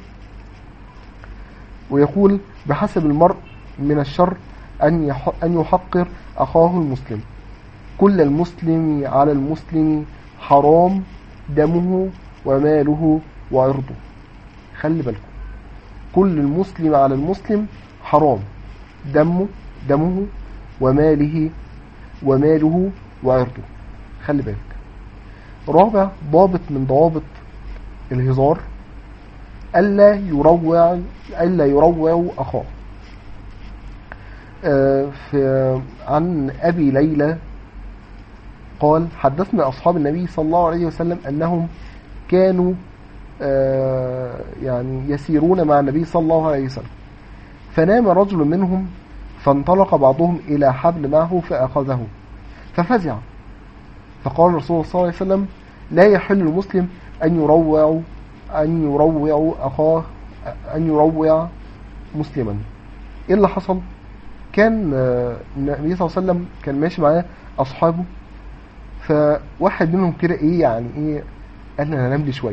ويقول بحسب المرء من الشر أن يح- أن يحقر أخاه المسلم كل المسلم على المسلم حرام دمه وماله وعرضه خلي بالكم كل المسلم على المسلم حرام دمه دمه وماله وماله وعرضه خلي بالك رابع ضابط من ضوابط الهزار ألا يروع ألا يروع أخاه آه، في عن أبي ليلى قال حدثنا أصحاب النبي صلى الله عليه وسلم أنهم كانوا آه، يعني يسيرون مع النبي صلى الله عليه وسلم فنام رجل منهم فانطلق بعضهم إلى حبل معه فأخذه ففزع فقال الرسول صلى الله عليه وسلم لا يحل المسلم أن يروع أن يروع أخاه أن يروع مسلما إيه اللي حصل؟ كان آه، النبي صلى الله عليه وسلم كان ماشي معاه أصحابه فواحد منهم كده إيه يعني إيه قال أنا هنام لي شوية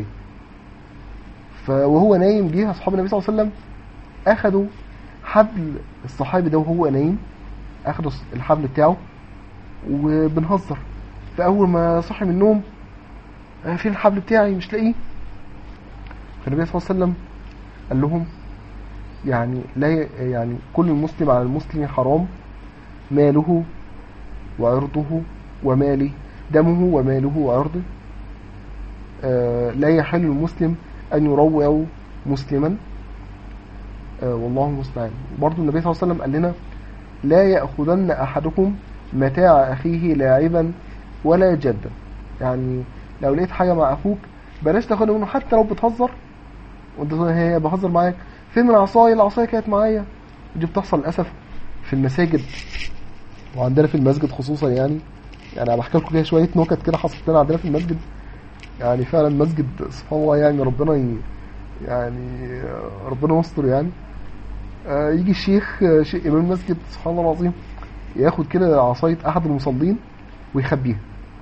فوهو نايم جه أصحاب النبي صلى الله عليه وسلم أخدوا حبل الصحابي ده وهو نايم أخدوا الحبل بتاعه وبنهزر فأول ما صحي من النوم آه، فين الحبل بتاعي مش لاقيه فالنبي صلى الله عليه وسلم قال لهم يعني لا ي- يعني كل المسلم على المسلم حرام ماله وعرضه وماله دمه وماله وعرضه آه، لا يحل المسلم أن يروع مسلما آه، والله المستعان برضو النبي صلى الله عليه وسلم قال لنا لا يأخذن أحدكم متاع أخيه لاعبا ولا جدا يعني لو لقيت حاجة مع أخوك بلاش تاخدها منه حتى لو بتهزر وانت تقول هي بهزر معاك فين العصاية العصاية كانت معايا ودي بتحصل للأسف في المساجد وعندنا في المسجد خصوصا يعني يعني انا بحكي لكم كده شويه نكت كده حصلت لنا عندنا في المسجد يعني فعلا مسجد سبحان الله يعني ربنا ي... يعني ربنا يستر يعني آه، يجي الشيخ آه، شيخ امام المسجد سبحان الله العظيم ياخد كده عصايه احد المصلين ويخبيها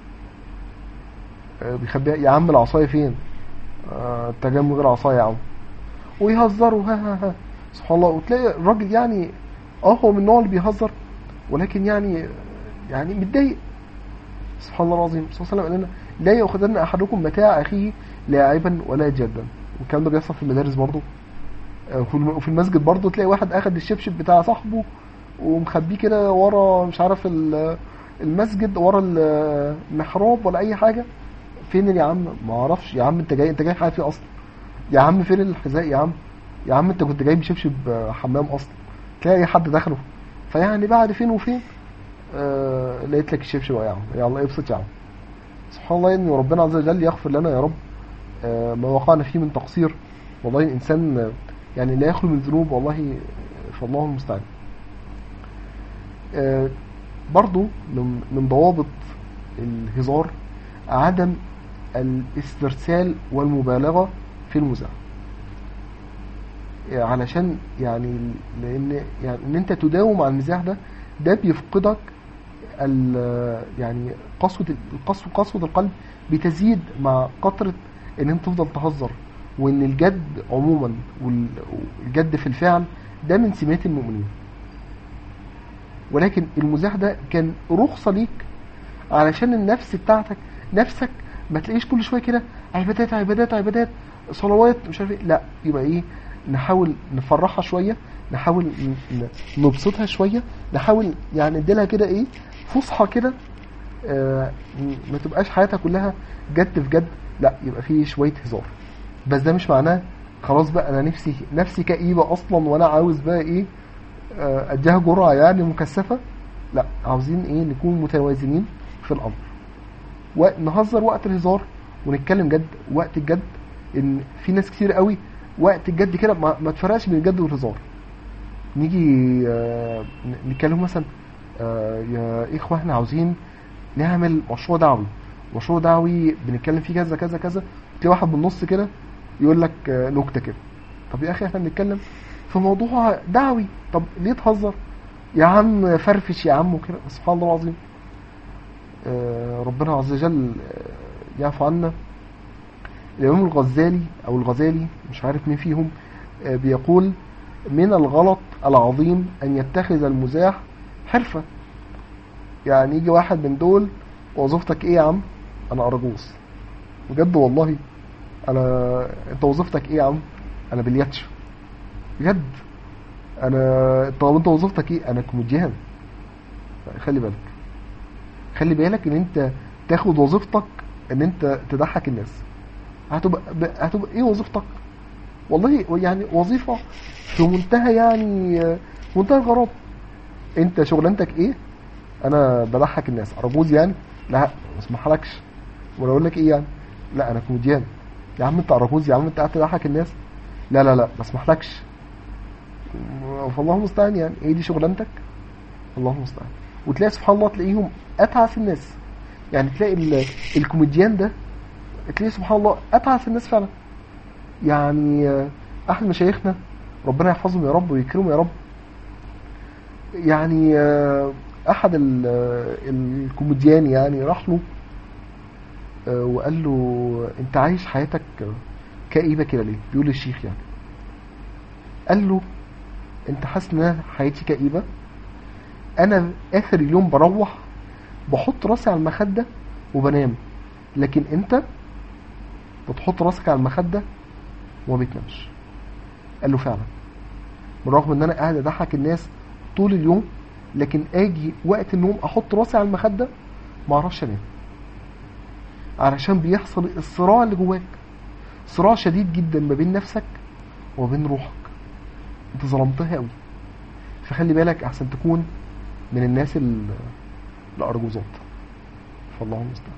آه، بيخبيها يا عم العصايه فين آه، انت جاي من غير عصايه يا عم ويهزروا ها ها ها سبحان الله وتلاقي الراجل يعني اه هو من النوع اللي بيهزر ولكن يعني يعني متضايق سبحان الله العظيم صلى الله عليه وسلم قال لنا لا يأخذن أحدكم متاع أخيه لاعبا ولا جدا والكلام ده بيحصل في المدارس برضه آه، وفي الم- وفي المسجد برضه تلاقي واحد أخد الشبشب بتاع صاحبه ومخبيه كده ورا مش عارف ال- المسجد ورا ال- المحراب ولا أي حاجة فين يا عم ما اعرفش يا عم انت جاي انت جاي حاجه فيه اصلا يا عم فين الحذاء يا عم يا عم انت كنت جايب شبشب آه، حمام اصلا تلاقي اي حد دخله فيعني بعد فين وفين آه لقيت لك الشبشب يا عم يا الله ابسط يا عم سبحان الله ان ربنا عز وجل يغفر لنا يا رب آه ما وقعنا فيه من تقصير والله الانسان آه، يعني لا يخلو من ذنوب والله فالله المستعان آه برضو من من ضوابط الهزار عدم الاسترسال والمبالغة في المزاح يعني علشان يعني لان يعني ان انت تداوم على المزاح ده ده بيفقدك ال- يعني قسوة القسوة قسوة القلب بتزيد مع كثرة ان انت تفضل تهزر وان الجد عموما وال- والجد في الفعل ده من سمات المؤمنين ولكن المزاح ده كان رخصة ليك علشان النفس بتاعتك نفسك ما تلاقيش كل شويه كده عبادات عبادات عبادات صلوات مش عارف ايه لا يبقى ايه نحاول نفرحها شويه نحاول ن- ن- نبسطها شويه نحاول يعني نديلها كده ايه فصحى كده آه م- ما تبقاش حياتها كلها جد في جد لا يبقى فيه شويه هزار بس ده مش معناه خلاص بقى انا نفسي نفسي كئيبه اصلا وانا عاوز بقى ايه آه، اديها جرعه يعني مكثفه لا عاوزين ايه نكون متوازنين في الامر ونهزر وقت الهزار ونتكلم جد وقت الجد ان في ناس كتير قوي وقت الجد كده ما, ما تفرقش بين الجد والهزار نيجي آه، ن- نتكلم مثلا آه، يا اخوه احنا عاوزين نعمل مشروع دعوي مشروع دعوي بنتكلم فيه كذا كذا كذا تلاقي واحد من النص كده يقول لك آه، نكته كده طب يا اخي احنا بنتكلم في موضوع دعوي طب ليه تهزر يا عم فرفش يا عم وكده سبحان الله العظيم آه، ربنا عز وجل آه، يعفو عنا الإمام الغزالي أو الغزالي مش عارف مين فيهم آه، بيقول من الغلط العظيم أن يتخذ المزاح حرفة يعني يجي واحد من دول وظيفتك إيه يا عم؟ أنا أرجوز بجد والله أنا أنت وظيفتك إيه يا عم؟ أنا بلياتشو بجد انا طب انت وظيفتك ايه انا كوميديان خلي بالك خلي بالك ان انت تاخد وظيفتك ان انت تضحك الناس هتبقى ب- هتبقى ايه وظيفتك والله يعني وظيفة في منتهى يعني في منتهى الغرابة انت شغلانتك ايه انا بضحك الناس ارجوز يعني لا ما اسمحلكش ولا اقول لك ايه يعني لا انا كوميديان يا عم انت ارجوز يا عم انت قاعد تضحك الناس لا لا لا ما اسمحلكش فالله المستعان يعني ايه دي شغلانتك الله المستعان وتلاقي سبحان الله تلاقيهم اتعس الناس يعني تلاقي ال- الكوميديان ده تلاقيه سبحان الله اتعس الناس فعلا يعني آه، احد مشايخنا ربنا يحفظهم يا رب ويكرمهم يا رب يعني آه، احد ال- آه، الكوميديان يعني راح له آه، وقال له انت عايش حياتك كئيبه كده ليه بيقول للشيخ يعني قال له انت حاسس ان أنا حياتي كئيبه انا اخر اليوم بروح بحط راسي على المخده وبنام لكن انت بتحط راسك على المخده وما بتنامش قال له فعلا بالرغم ان انا قاعد اضحك الناس طول اليوم لكن اجي وقت النوم احط راسي على المخده ما اعرفش انام علشان بيحصل الصراع اللي جواك صراع شديد جدا ما بين نفسك وما بين روحك انت ظلمتها قوي فخلي بالك احسن تكون من الناس ال- الارجوزات فالله المستعان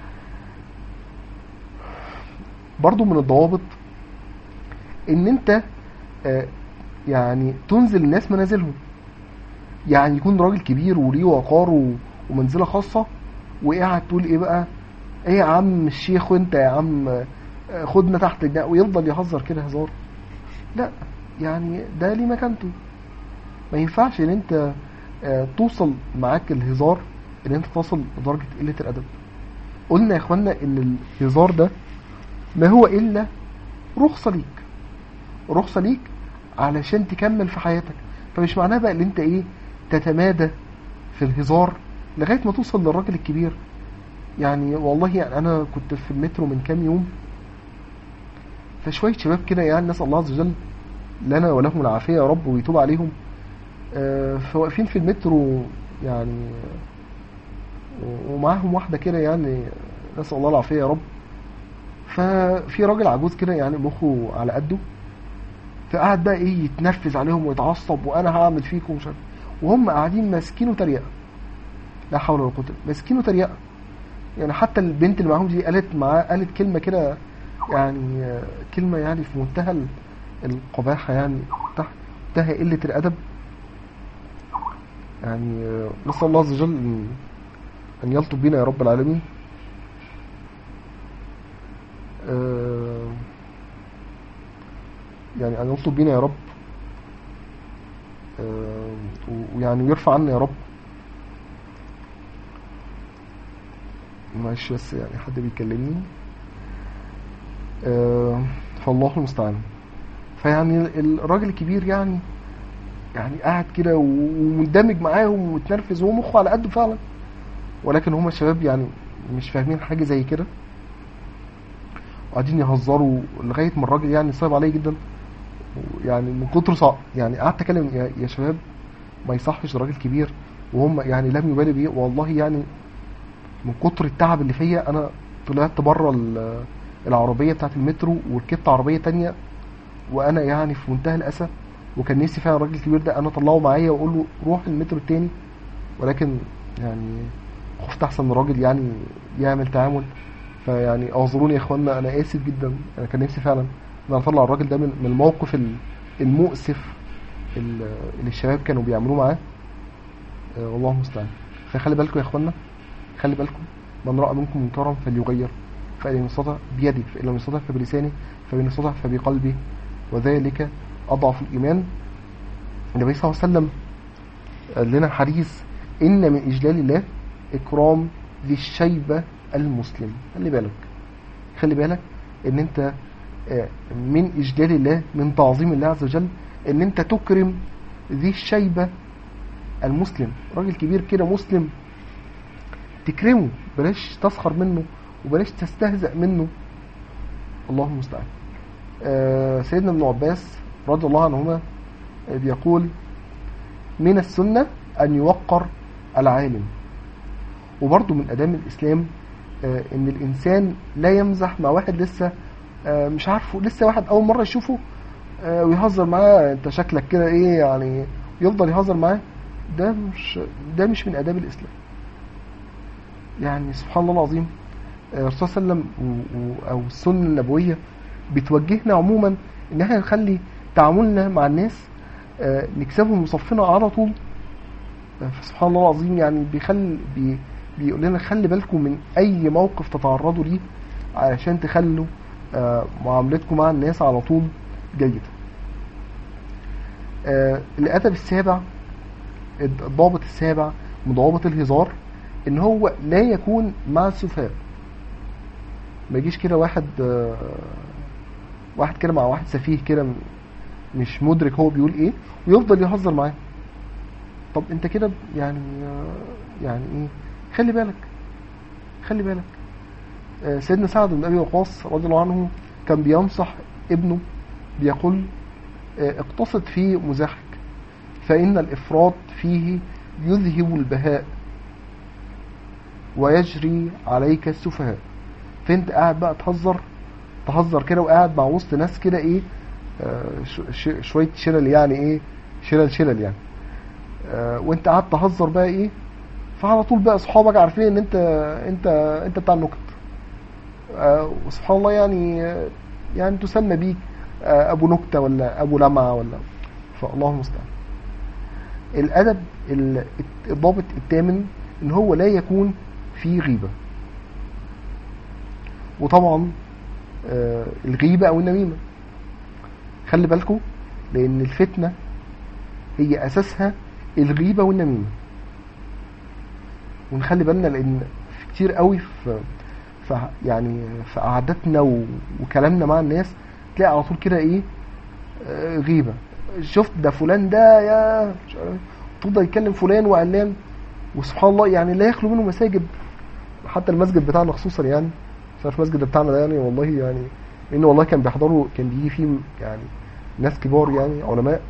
برضو من الضوابط ان انت آه، يعني تنزل الناس منازلهم يعني يكون راجل كبير وليه وقار و- ومنزله خاصه وقاعد تقول ايه بقى ايه يا عم الشيخ وانت يا عم آه، خدنا تحت الجناح ويفضل يهزر كده هزار لا يعني ده ليه مكانته ما ينفعش ان انت آه، توصل معاك الهزار ان انت تصل لدرجه قله الادب قلنا يا اخوانا ان الهزار ده ما هو الا رخصه ليك رخصه ليك علشان تكمل في حياتك فمش معناه بقى ان انت ايه تتمادى في الهزار لغايه ما توصل للراجل الكبير يعني والله يعني انا كنت في المترو من كام يوم فشويه شباب كده يعني نسال الله عز وجل لنا ولهم العافيه يا رب ويتوب عليهم آه، فواقفين في المترو يعني و- ومعاهم واحده كده يعني نسال الله العافيه يا رب ففي راجل عجوز كده يعني مخه على قده فقعد بقى ايه يتنفذ عليهم ويتعصب وانا هعمل فيكم مش عارف وهم قاعدين ماسكينه تريقه لا حول ولا قوه إلا- ماسكينه تريقه يعني حتى البنت اللي معاهم دي قالت معاه قالت كلمه كده يعني آه، كلمه يعني في منتهى ال- القباحه يعني تحت منتهى قله الادب يعني آه، نسال الله عز وجل ان أن يلطف بنا يا رب العالمين آه، يعني أن يلطف بنا يا رب آه، و- ويعني ويرفع عنا يا رب معلش بس يعني حد بيكلمني آه، فالله المستعان فيعني الراجل الكبير يعني يعني قاعد كده ومندمج معاهم ومتنرفز وهو مخه على قده فعلا ولكن هما الشباب يعني مش فاهمين حاجة زي كده وقاعدين يهزروا لغاية ما الراجل يعني صعب عليه جدا يعني من كتر صعب يعني قعدت اتكلم يا, يا شباب ما يصحش راجل كبير وهم يعني لم يبالي بيه والله يعني من كتر التعب اللي فيا انا طلعت بره ال- العربية بتاعت المترو وركبت عربية تانية وانا يعني في منتهى الاسى وكان نفسي فعلا الراجل الكبير ده انا اطلعه معايا واقول له روح المترو التاني ولكن يعني خفت احسن الراجل يعني يعمل تعامل فيعني اعذروني يا اخوانا انا اسف جدا انا كان نفسي فعلا ان انا اطلع الراجل ده من من الموقف ال- المؤسف ال- اللي الشباب كانوا بيعملوه معاه آه، والله المستعان فخلي بالكم يا اخوانا خلي بالكم من راى منكم منكرا فليغير فان لم يستطع بيده فان لم يستطع فبلسانه فان يستطع فبقلبه وذلك اضعف الايمان النبي صلى الله عليه وسلم قال لنا حديث ان من اجلال الله اكرام ذي الشيبه المسلم خلي بالك خلي بالك ان انت آه، من اجلال الله من تعظيم الله عز وجل ان انت تكرم ذي الشيبه المسلم راجل كبير كده مسلم تكرمه بلاش تسخر منه وبلاش تستهزأ منه الله المستعان آه، سيدنا ابن عباس رضي الله عنهما بيقول من السنة أن يوقر العالم وبرضه من أدام الإسلام آه، إن الإنسان لا يمزح مع واحد لسه آه، مش عارفه لسه واحد أول مرة يشوفه آه، ويهزر معاه أنت شكلك كده إيه يعني يفضل يهزر معاه ده مش ده مش من آداب الإسلام يعني سبحان الله العظيم آه، الرسول صلى الله عليه وسلم و- و- او السنه النبويه بتوجهنا عموما ان احنا نخلي تعاملنا مع الناس آه، نكسبهم وصفنا على طول آه، فسبحان الله العظيم يعني بيخلي بي بيقول لنا خلي بالكم من اي موقف تتعرضوا ليه علشان تخلوا آه، معاملتكم مع الناس على طول جيده آه، الادب السابع الضابط السابع من ضوابط الهزار ان هو لا يكون مع السفهاء ما يجيش كده واحد آه، واحد كده مع واحد سفيه كده م- مش مدرك هو بيقول ايه ويفضل يهزر معاه طب انت كده يعني آه، يعني ايه خلي بالك خلي بالك آه، سيدنا سعد بن ابي وقاص رضي الله عنه كان بينصح ابنه بيقول آه، اقتصد في مزاحك فإن الإفراط فيه يذهب البهاء ويجري عليك السفهاء فانت قاعد بقى تهزر تهزر كده وقاعد مع وسط ناس كده ايه آه، ش- ش- شويه شلل يعني ايه شلل شلل يعني آه، وانت قاعد تهزر بقى ايه فعلى طول بقى اصحابك عارفين ان انت انت انت بتاع النكت آه، وسبحان الله يعني آه، يعني تسمى بيك آه، ابو نكته ولا ابو لمعه ولا فالله المستعان الادب ال- الضابط الثامن ان هو لا يكون في غيبه وطبعا آه، الغيبه او النميمه خلي بالكم لان الفتنه هي اساسها الغيبه والنميمه ونخلي بالنا لان في كتير قوي في في يعني في قعداتنا و- وكلامنا مع الناس تلاقي على طول كده ايه آه، غيبه شفت ده فلان ده يا مش عارف تفضل يتكلم فلان وعلان وسبحان الله يعني لا يخلو منه مساجد حتى المسجد بتاعنا خصوصا يعني مش عارف المسجد بتاعنا ده يعني والله يعني لان والله كان بيحضروا كان بيجي فيه يعني ناس كبار يعني علماء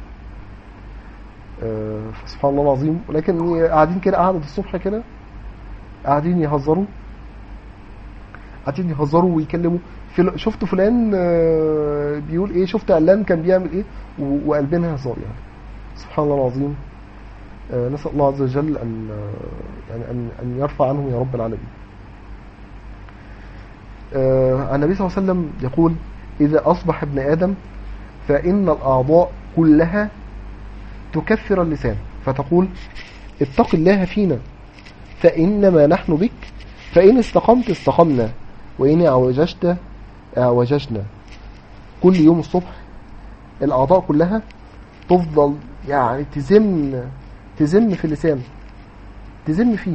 آه، فسبحان الله العظيم ولكن قاعدين كده قعدة الصبح كده قاعدين يهزروا قاعدين يهزروا ويكلموا فل- شفت فلان آه، بيقول ايه شفت علان كان بيعمل ايه و- وقلبنا هزار يعني سبحان الله العظيم آه، نسأل الله عز وجل أن آه، يعني أن أن يرفع عنهم يا رب العالمين. آه، النبي صلى الله عليه وسلم يقول: إذا أصبح ابن آدم فإن الأعضاء كلها تكفر اللسان فتقول: اتق الله فينا فإنما نحن بك فإن استقمت استقمنا وإن اعوججت اعوججنا. كل يوم الصبح الأعضاء كلها تفضل يعني تزن تزن في اللسان تزن فيه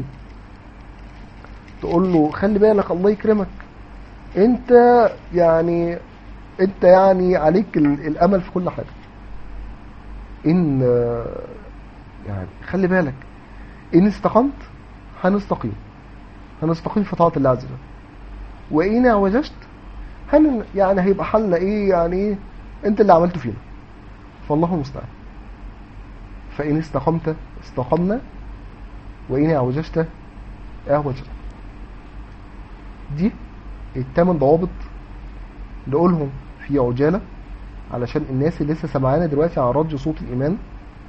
تقول له خلي بالك الله يكرمك انت يعني انت يعني عليك ال- الامل في كل حاجه ان آه، يعني خلي بالك ان استقمت هنستقيم هنستقيم في طاعه الله عز وجل وان اعوججت هن يعني هيبقى حالنا ايه يعني ايه انت اللي عملته فينا فالله المستعان فإن استقمت استقمنا وإن اعوججت اعوجنا دي التمن ضوابط نقولهم في عجالة علشان الناس اللي لسه سمعانا دلوقتي على راديو صوت الإيمان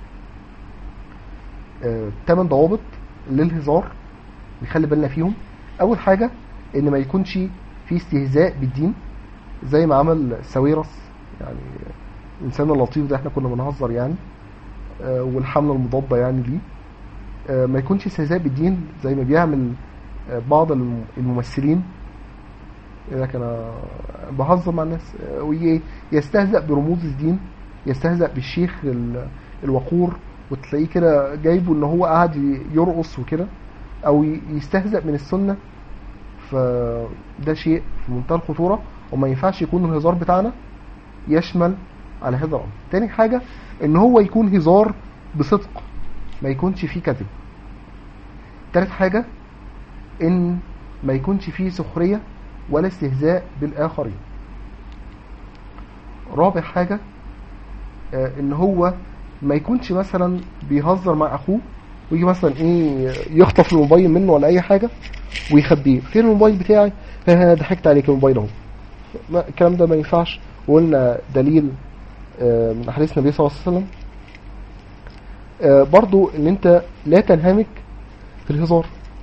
آه، تمن ضوابط للهزار نخلي بالنا فيهم أول حاجة إن ما يكونش في استهزاء بالدين زي ما عمل ساويرس يعني الإنسان اللطيف ده احنا كنا بنهزر يعني آه، والحملة المضادة يعني ليه آه، ما يكونش استهزاء بالدين زي ما بيعمل آه، بعض الم- الممثلين يقول لك انا بهزر مع الناس آه، وي- يستهزأ برموز الدين يستهزأ بالشيخ ال- الوقور وتلاقيه كده جايبه ان هو قاعد ي- يرقص وكده او ي- يستهزأ من السنة فده شيء في منتهى الخطورة وما ينفعش يكون الهزار بتاعنا يشمل على هذا الامر تاني حاجة ان هو يكون هزار بصدق ما يكونش فيه كذب تالت حاجة ان ما يكونش فيه سخرية ولا استهزاء بالاخرين رابع حاجة آه، ان هو ما يكونش مثلا بيهزر مع اخوه ويجي مثلا ايه يخطف الموبايل منه ولا اي حاجه ويخبيه فين الموبايل بتاعي ها ضحكت عليك الموبايل اهو ما- الكلام ده ما ينفعش وقلنا دليل آه، من احاديث النبي صلى الله عليه وسلم آه، برضو ان انت لا تنهمك في الهزار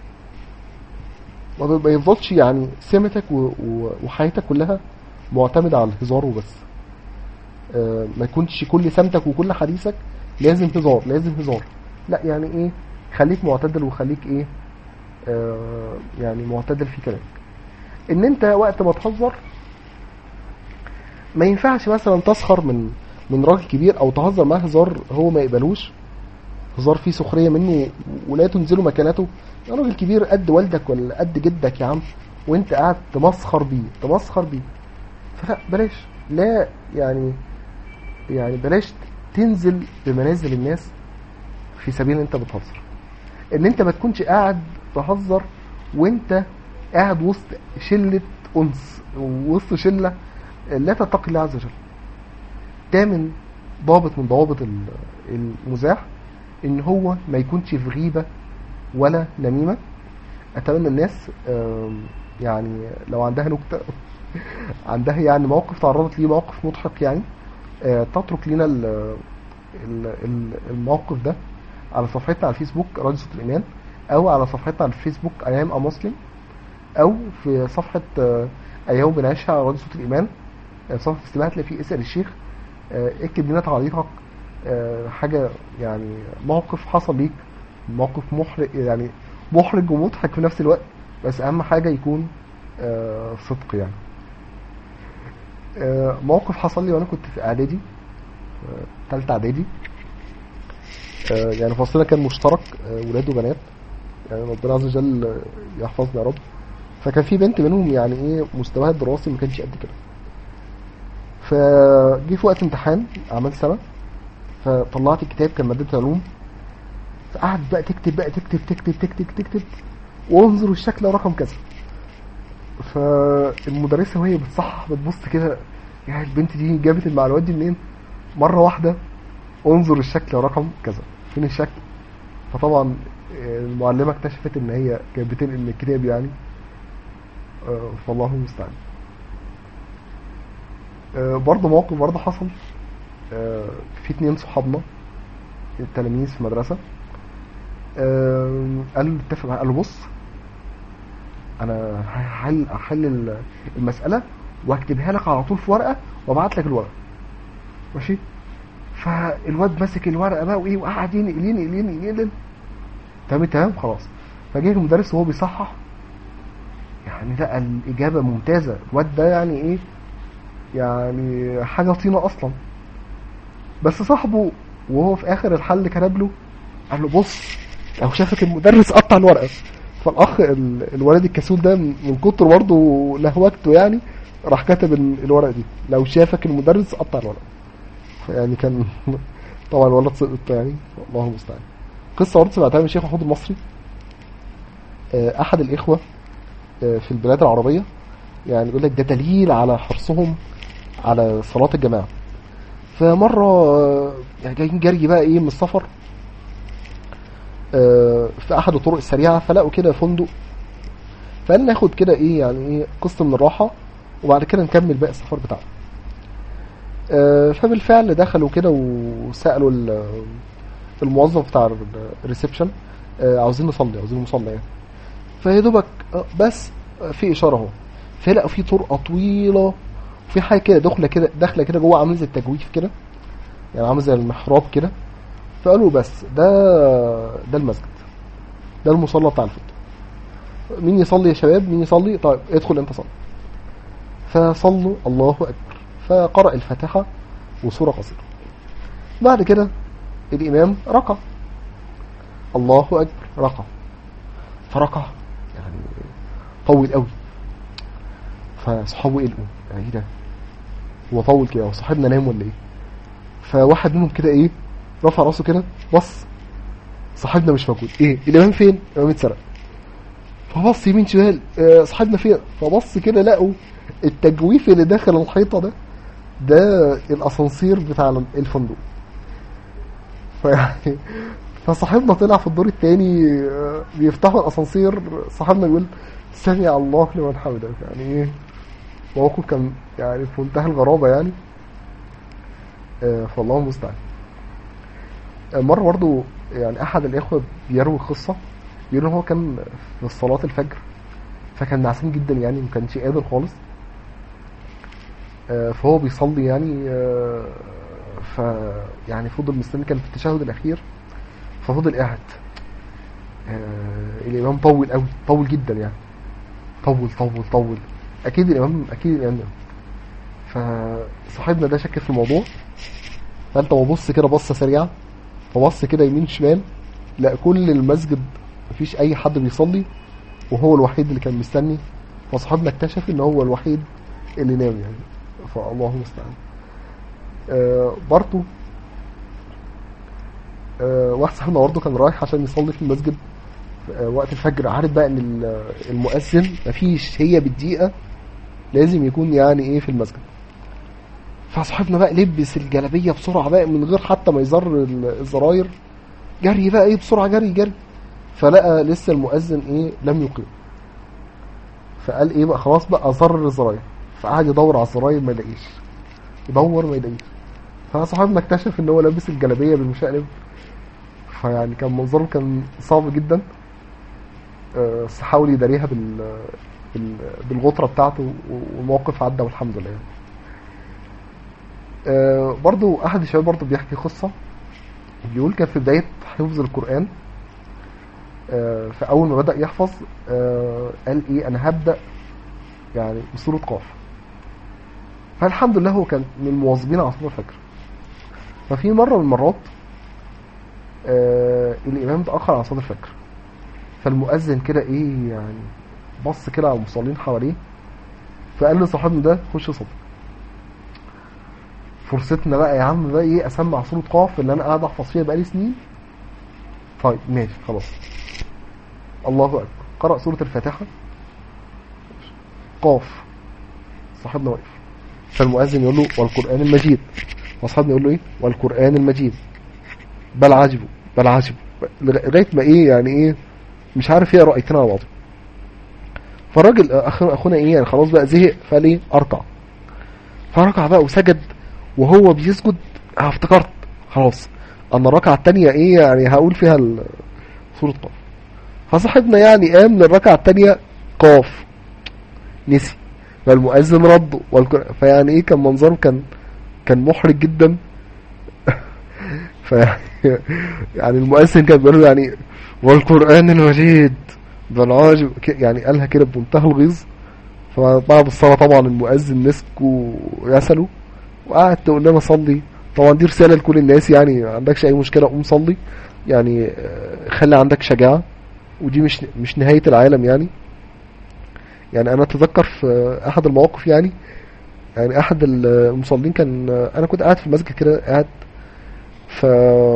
ما ما يفضلش يعني سمتك و- و- وحياتك كلها معتمدة على الهزار وبس آه، ما يكونش كل سمتك وكل حديثك لازم هزار لازم هزار لا يعني ايه خليك معتدل وخليك ايه آه، يعني معتدل في كلامك ان انت وقت ما تهزر ما ينفعش مثلا تسخر من من راجل كبير او تهزر معاه هزار هو ما يقبلوش هزار فيه سخريه منه ولا تنزله مكانته يا راجل كبير قد والدك ولا قد جدك يا عم وانت قاعد تمسخر بيه تمسخر بيه فلا بلاش لا يعني يعني بلاش تنزل بمنازل الناس في سبيل ان انت بتهزر ان انت ما تكونش قاعد تهزر وانت قاعد وسط شلة انس وسط شلة لا تتقي الله عز وجل تامن ضابط من ضوابط ال- المزاح ان هو ما يكونش في غيبة ولا نميمة اتمنى الناس آم، يعني لو عندها نكتة عندها يعني موقف تعرضت ليه موقف مضحك يعني آه، تترك لنا ال- ال- ال- الموقف ده على صفحتنا على الفيسبوك راديو صوت الإيمان أو على صفحتنا على الفيسبوك أيام أ مسلم أو في صفحة آه، أيام بنعيشها على راديو صوت الإيمان آه، صفحة الاستماع هتلاقي فيه اسأل الشيخ آه، اكتب لنا تعليقك آه، حاجة يعني موقف حصل ليك موقف محرج يعني محرج ومضحك في نفس الوقت بس أهم حاجة يكون آه، صدق يعني آه، موقف حصل لي وانا كنت في اعدادي آه، تالتة اعدادي آه، يعني فصلنا كان مشترك آه، ولاد وبنات يعني ربنا عز وجل آه، يحفظنا يا رب فكان في بنت منهم يعني ايه مستواها الدراسي ما كانش قد كده فجي في وقت امتحان اعمال سنه فطلعت الكتاب كان ماده علوم فقعدت بقى تكتب بقى تكتب تكتب تكتب تكتب وانظر الشكل رقم كذا فالمدرسه وهي بتصحح بتبص كده يعني البنت دي جابت المعلومات دي منين مره واحده انظر الشكل رقم كذا فين الشكل فطبعا المعلمه اكتشفت ان هي كانت بتنقل من الكتاب يعني آه، فالله المستعان آه، برضه موقف برضه حصل آه، في اتنين صحابنا التلاميذ في مدرسة آه، قالوا اتفق معاه قالوا بص انا هحل احل ال- المسألة واكتبها لك على طول في ورقة وابعت لك الورقة ماشي فالواد ماسك الورقة بقى وايه وقعد ينقل ينقل ينقل ينقل تمام تمام خلاص فجه المدرس وهو بيصحح يعني لقى الإجابة ممتازة الواد ده يعني إيه يعني حاجة طينة أصلا بس صاحبه وهو في آخر الحل كتب له قال له بص لو شافك المدرس قطع الورقة فالأخ ال- الولد الكسول ده من من كتر برضه لهوجته يعني راح كتب ال- الورقة دي لو شافك المدرس قطع الورقة يعني كان طبعا الولد سقط يعني الله المستعان قصة برضه سمعتها من الشيخ محمود المصري آه، أحد الإخوة آه، في البلاد العربية يعني يقول لك ده دليل على حرصهم على صلاة الجماعة فمرة آه، يعني جايين جري بقى ايه من السفر آه، في احد الطرق السريعة فلقوا كده فندق فقال ناخد كده ايه يعني ايه قسط من الراحة وبعد كده نكمل باقي السفر بتاعنا آه، فبالفعل دخلوا كده وسألوا ال- الموظف بتاع الريسبشن آه، عاوزين نصلي عاوزين مصلى يعني فيا دوبك آه، بس آه، في اشاره اهو فلقوا في طرقه طويله في حاجه كده داخله كده داخله كده جوه عامل زي التجويف كده يعني عامل زي المحراب كده فقالوا بس ده ده المسجد ده المصلى بتاع الفطر مين يصلي يا شباب مين يصلي طيب ادخل انت صلي فصلوا الله اكبر فقرأ الفاتحه وسوره قصيره بعد كده الامام ركع الله اكبر ركع فركع يعني طول قوي فصحابه قلقوا يعني ايه ده هو طول كده هو صاحبنا نام ولا ايه فواحد منهم كده ايه رفع راسه كده بص صاحبنا مش موجود ايه الامام فين الامام اتسرق فبص يمين شمال آه، صاحبنا فين فبص كده لقوا التجويف اللي داخل الحيطه ده ده الاسانسير بتاع الفندق فيعني فصاحبنا طلع في الدور التاني آه، بيفتحوا الاسانسير صاحبنا يقول سمع الله لمن حمده يعني ايه موقف كان يعني في منتهى الغرابة يعني آه، فالله المستعان آه، مرة برضو يعني أحد الإخوة بيروي قصة بيقول إن هو كان في صلاة الفجر فكان نعسان جدا يعني ما كانش قادر خالص آه، فهو بيصلي يعني آه، ف يعني فضل مستني كان في التشهد الأخير ففضل قاعد آه، الإمام طول قوي طول جدا يعني طول طول طول أكيد الإمام أكيد الإمام نام فصاحبنا ده شك في الموضوع فأنت ببص كده بصة سريعة فبص كده يمين شمال لا كل المسجد مفيش أي حد بيصلي وهو الوحيد اللي كان مستني فصاحبنا اكتشف ان هو الوحيد اللي نام يعني فالله المستعان آه برضه آه واحد صاحبنا برضه كان رايح عشان يصلي في المسجد آه وقت الفجر عارف بقى ان ال- المؤذن مفيش هي بالدقيقة لازم يكون يعني ايه في المسجد فصاحبنا بقى لبس الجلابية بسرعة بقى من غير حتى ما يزر ال- الزراير جري بقى ايه بسرعة جري جري فلقى لسه المؤذن ايه لم يقيم فقال ايه بقى خلاص بقى زر الزراير فقعد يدور على الزراير ما يلاقيش يدور ما يلاقيش فصاحبنا اكتشف ان هو لابس الجلابيه بالمشقلب فيعني كان منظره كان صعب جدا آه، بس حاول يداريها بال بال- بالغطره بتاعته والموقف عدى والحمد لله آه، برضو احد الشباب برضو بيحكي قصه بيقول كان في بدايه حفظ القران آه، فاول ما بدا يحفظ آه، قال ايه انا هبدا يعني بسوره قاف فالحمد لله هو كان من المواظبين على صلاه الفجر ففي مره من المرات آه، الامام اتاخر على صلاه الفجر فالمؤذن كده ايه يعني بص كده على المصلين حواليه فقال لصاحبنا ده خش صلي فرصتنا بقى يا عم بقى ايه اسمع سوره قاف اللي انا قاعد احفظ فيها بقالي سنين طيب ماشي خلاص الله أكبر قرأ سورة الفاتحة قاف صاحبنا واقف فالمؤذن يقول له والقرآن المجيد وصاحبنا يقول له ايه والقرآن المجيد بل عجبوا بل عجبوا لغاية ما ايه يعني ايه مش عارف ايه رأيتنا على بعض فالراجل أخ- اخونا ايه يعني خلاص بقى زهق فقال ايه اركع فركع بقى وسجد وهو بيسجد آه، افتكرت خلاص انا الركعة التانية ايه يعني هقول فيها ال- سورة قاف فصاحبنا يعني قام للركعة التانية قاف نسي فالمؤذن رده والك- فيعني ايه كان منظره كان كان محرج جدا فيعني يعني المؤذن كان بيقول له يعني والقرآن المجيد بل عاجب ك- يعني قالها كده بمنتهى الغيظ فبعد الصلاة طبعا المؤذن مسكه وغسله وقعد تقول لنا صلي طبعا دي رسالة لكل الناس يعني ما عندكش أي مشكلة قوم صلي يعني آه، خلي عندك شجاعة ودي مش مش نهاية العالم يعني يعني أنا أتذكر في أحد المواقف يعني يعني أحد المصلين كان أنا كنت قاعد في المسجد كده قاعد ف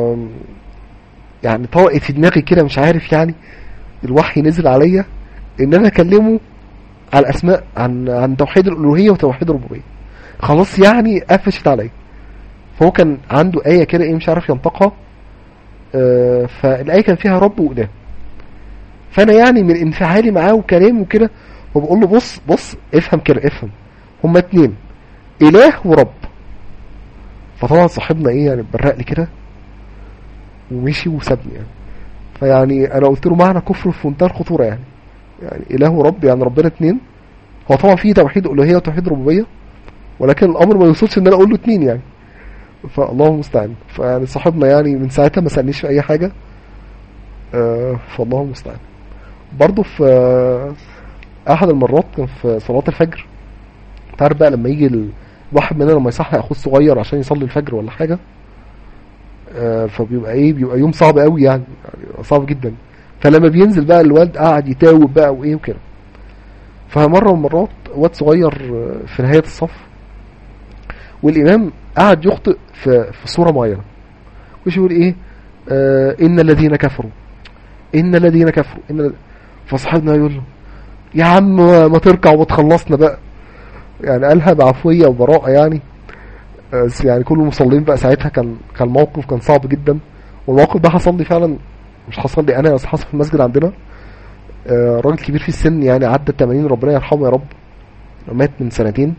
يعني طوقت في دماغي كده مش عارف يعني الوحي نزل عليا ان انا اكلمه على الاسماء عن عن توحيد الالوهيه وتوحيد الربوبيه خلاص يعني قفشت عليا فهو كان عنده ايه كده ايه مش عارف ينطقها آه، فالايه كان فيها رب واله فانا يعني من انفعالي معاه وكلامه كده وبقول له بص بص افهم كده افهم هما اتنين اله ورب فطبعا صاحبنا ايه يعني برق لي كده ومشي وسابني يعني فيعني انا قلت له معنى كفر في منتهى الخطوره يعني يعني اله ورب يعني ربنا اتنين هو طبعا في توحيد الوهيه وتوحيد ربوبيه ولكن الامر ما يوصلش ان انا اقول له اتنين يعني فالله المستعان فيعني صاحبنا يعني من ساعتها ما سالنيش في اي حاجه آه فالله المستعان برضه في آه احد المرات كان في صلاه الفجر تعرف بقى لما يجي ال- واحد مننا لما يصحي اخوه الصغير عشان يصلي الفجر ولا حاجه آه، فبيبقى ايه بيبقى يوم صعب قوي يعني, يعني صعب جدا فلما بينزل بقى الواد قاعد يتاوب بقى وايه وكده فمره من المرات واد صغير آه، في نهايه الصف والامام قاعد يخطئ في في صوره معينه وش يقول ايه آه ان الذين كفروا ان الذين كفروا ان الذ- فصاحبنا يقول له يا عم ما تركع وتخلصنا بقى يعني قالها بعفويه وبراءه يعني بس يعني كل المصلين بقى ساعتها كان كان الموقف كان صعب جدا والموقف ده حصل لي فعلا مش حصل لي انا بس حصل في المسجد عندنا آه، راجل كبير في السن يعني عدى 80 ربنا يرحمه يا رب مات من سنتين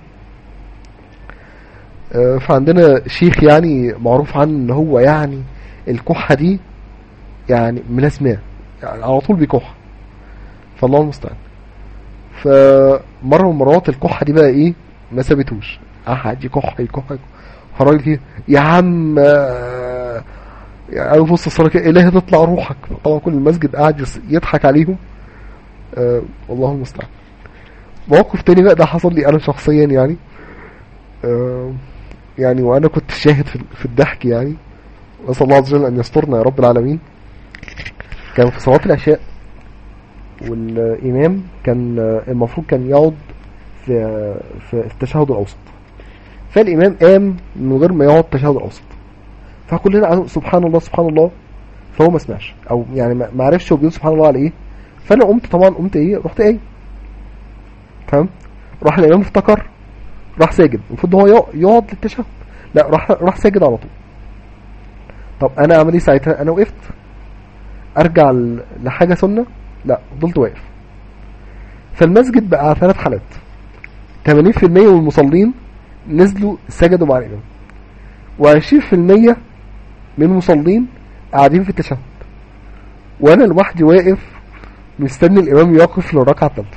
آه، فعندنا شيخ يعني معروف عنه ان هو يعني الكحة دي يعني ملازماه يعني على طول بيكح فالله المستعان فمرة من المرات الكحة دي بقى ايه ما سابتوش قعد يكح يكح يكح. فالراجل كده يا عم آه، يعني بص الصلاة كده إلهي تطلع روحك طبعا كل المسجد قاعد يس- يضحك عليهم آه والله المستعان موقف تاني بقى ده حصل لي انا شخصيا يعني آه يعني وانا كنت شاهد في, في الضحك يعني نسال الله عز وجل ان يسترنا يا رب العالمين كان في صلاه العشاء والامام كان آه، المفروض كان يقعد في في التشهد الاوسط فالامام قام من غير ما يقعد التشهد الاوسط فكلنا قعدوا سبحان الله سبحان الله فهو ما سمعش او يعني ما ما عرفش هو بيقول سبحان الله على ايه فانا قمت طبعا قمت ايه رحت ايه تمام راح الامام افتكر راح ساجد المفروض هو يق- يقعد للتشهد لا راح راح ساجد على طول طب انا اعمل ايه ساعتها انا وقفت ارجع ل- لحاجه سنه لا فضلت واقف فالمسجد بقى على ثلاث حالات 80% من المصلين نزلوا سجدوا مع الامام و20% من المصلين قاعدين في التشهد وانا لوحدي واقف مستني الامام يقف للركعه الثالثه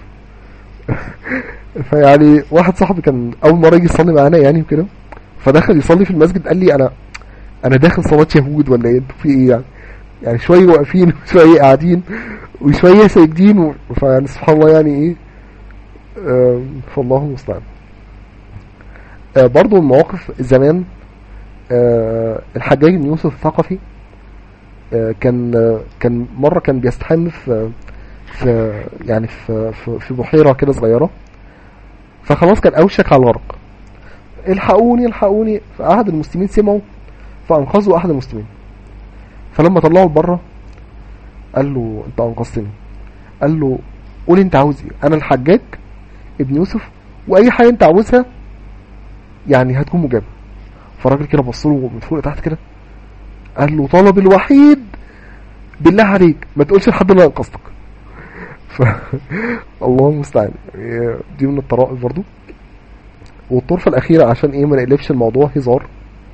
فيعني واحد صاحبي كان اول مره يجي يصلي معانا يعني وكده فدخل يصلي في المسجد قال لي انا انا داخل صلاه يهود ولا ايه انتوا في ايه يعني يعني شويه واقفين وشويه قاعدين وشويه ساجدين و- فيعني سبحان الله يعني ايه آم، فالله المستعان آه، برضو المواقف زمان آه، الحجاج بن يوسف الثقفي آه، كان آه، كان مره كان بيستحم في في يعني في في, في بحيره كده صغيره فخلاص كان اوشك على الغرق الحقوني الحقوني فاحد المسلمين سمعوا فانقذوا احد المسلمين فلما طلعوا لبره قال له انت انقذتني قال له قول انت عاوز ايه انا الحجاج ابن يوسف واي حاجه انت عاوزها يعني هتكون مجابه فالراجل كده بص له من فوق لتحت كده قال له طلب الوحيد بالله عليك ما تقولش لحد ان انا انقذتك ف... الله المستعان إيه، دي من الطرائف برضو والطرفة الأخيرة عشان إيه ما نقلبش الموضوع هزار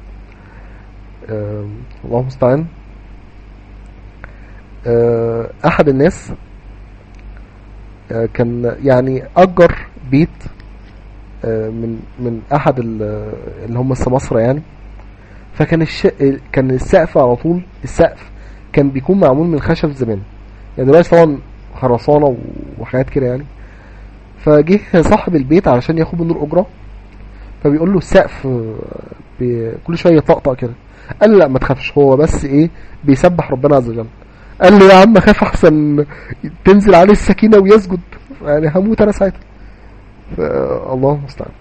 آم، الله المستعان آه، أحد الناس آه، كان يعني أجر بيت آه، من من أحد ال- اللي هم السماسرة يعني فكان الش... كان السقف على طول السقف كان بيكون معمول من خشب زمان يعني دلوقتي طبعا خرسانة وحاجات كده يعني فجه صاحب البيت علشان ياخد منه الأجرة فبيقول له السقف آه، بي- كل شوية يطقطق كده قال له لا ما تخافش هو بس ايه بيسبح ربنا عز وجل قال له يا عم خاف احسن تنزل عليه السكينة ويسجد يعني هموت انا ساعتها ف- الله المستعان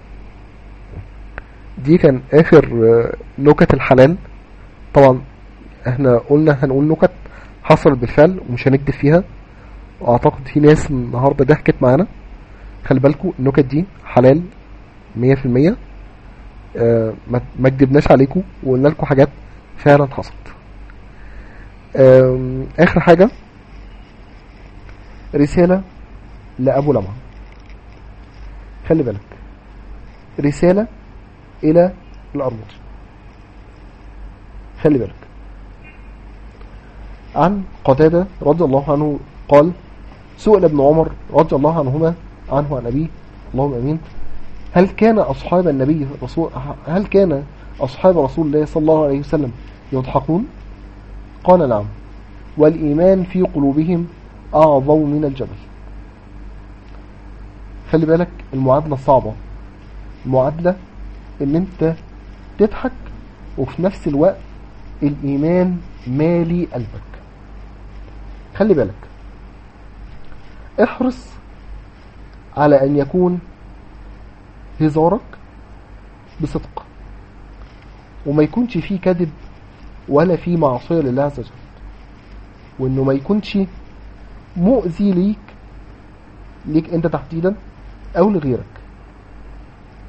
دي كان اخر آه، نكت الحلال طبعا احنا قلنا هنقول نكت حصلت بالفعل ومش هنكتب فيها واعتقد في ناس النهارده ضحكت معانا خلي بالكم النكت دي حلال 100% آه ما ما كدبناش عليكم وقلنا لكم حاجات فعلا حصلت آم، اخر حاجه رساله لابو لمعه خلي بالك رساله الى الارموز خلي بالك عن قتادة رضي الله عنه قال سئل ابن عمر رضي الله عنهما عنه عن أبيه اللهم أمين هل كان أصحاب النبي رسول هل كان أصحاب رسول الله صلى الله عليه وسلم يضحكون قال نعم والإيمان في قلوبهم أعظم من الجبل خلي بالك المعادلة صعبة المعادلة ان انت تضحك وفي نفس الوقت الايمان مالي قلبك خلي بالك احرص على ان يكون هزارك بصدق وما يكونش فيه كذب ولا فيه معصية لله عز وجل وانه ما يكونش مؤذي ليك ليك انت تحديدا او لغيرك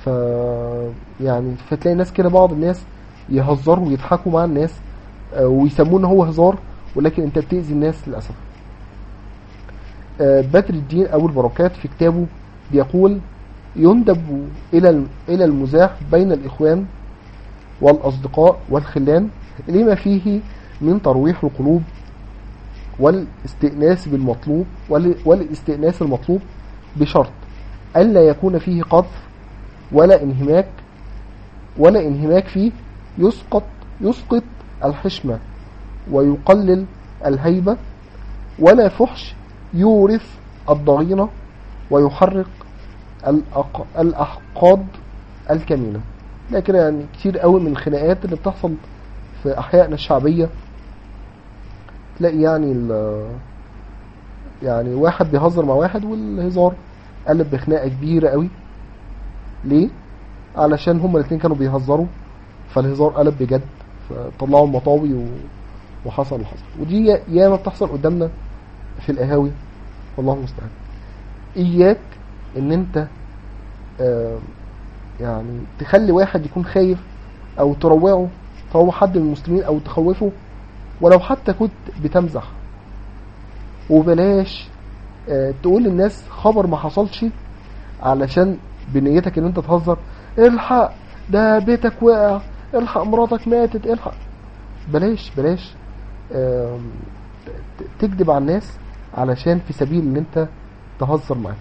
ف يعني فتلاقي ناس كده بعض الناس يهزروا ويضحكوا مع الناس آه، ويسموه ان هو هزار ولكن انت بتأذي الناس للأسف آه، بدر الدين أبو البركات في كتابه بيقول يندب إلى إلى المزاح بين الإخوان والأصدقاء والخلان لما فيه من ترويح القلوب والاستئناس بالمطلوب وال- والاستئناس المطلوب بشرط ألا يكون فيه قذف ولا انهماك ولا انهماك فيه يسقط يسقط الحشمة ويقلل الهيبة ولا فحش يورث الضغينة ويحرق الأق... الأحقاد الكمينة لكن يعني كتير قوي من الخناقات اللي بتحصل في أحيائنا الشعبية تلاقي يعني ال... يعني واحد بيهزر مع واحد والهزار قلب بخناقة كبيرة قوي ليه؟ علشان هما الاتنين كانوا بيهزروا فالهزار قلب بجد فطلعوا المطاوي و... وحصل اللي حصل ودي يا- ياما بتحصل قدامنا في القهاوي والله المستعان اياك ان انت آه، يعني تخلي واحد يكون خايف او تروعه تروع حد من المسلمين او تخوفه ولو حتى كنت بتمزح وبلاش آه، تقول للناس خبر ما حصلش علشان بنيتك ان انت تهزر الحق ده بيتك وقع الحق مراتك ماتت الحق بلاش بلاش آم، ت- تكذب على الناس علشان في سبيل ان انت تهزر معاهم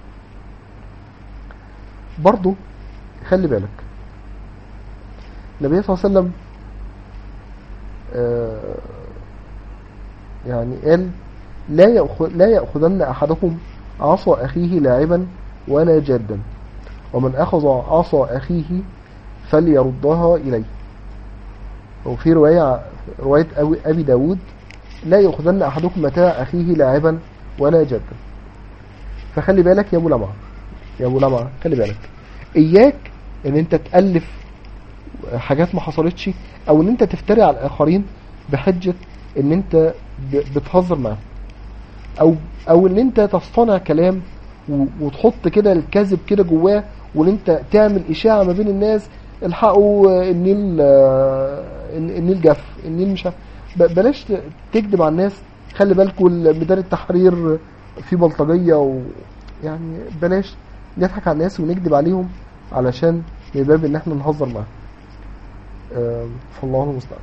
برضو خلي بالك النبي صلى الله عليه وسلم آه، يعني قال لا يأخذ لا يأخذن أحدكم عصا أخيه لاعبا ولا جادا ومن أخذ عصا أخيه فليردها إليه وفي رواية رواية أبي أبي داود لا يأخذن أحدكم متاع أخيه لاعبا ولا جدا فخلي بالك يا أبو لمعة يا أبو لمعة خلي بالك إياك إن أنت تألف حاجات ما حصلتش أو إن أنت تفتري على الآخرين بحجة إن أنت ب- بتهزر معاهم أو أو إن أنت تصطنع كلام و- وتحط كده الكذب كده جواه وإن أنت تعمل إشاعة ما بين الناس الحقوا آه، النيل آه، النيل جف النيل مش عارف. ب- بلاش ت- تكذب على الناس خلي بالكوا ميدان التحرير في بلطجية و يعني بلاش نضحك على الناس ونكذب عليهم علشان من باب ان احنا نهزر معاهم آم، فالله المستعان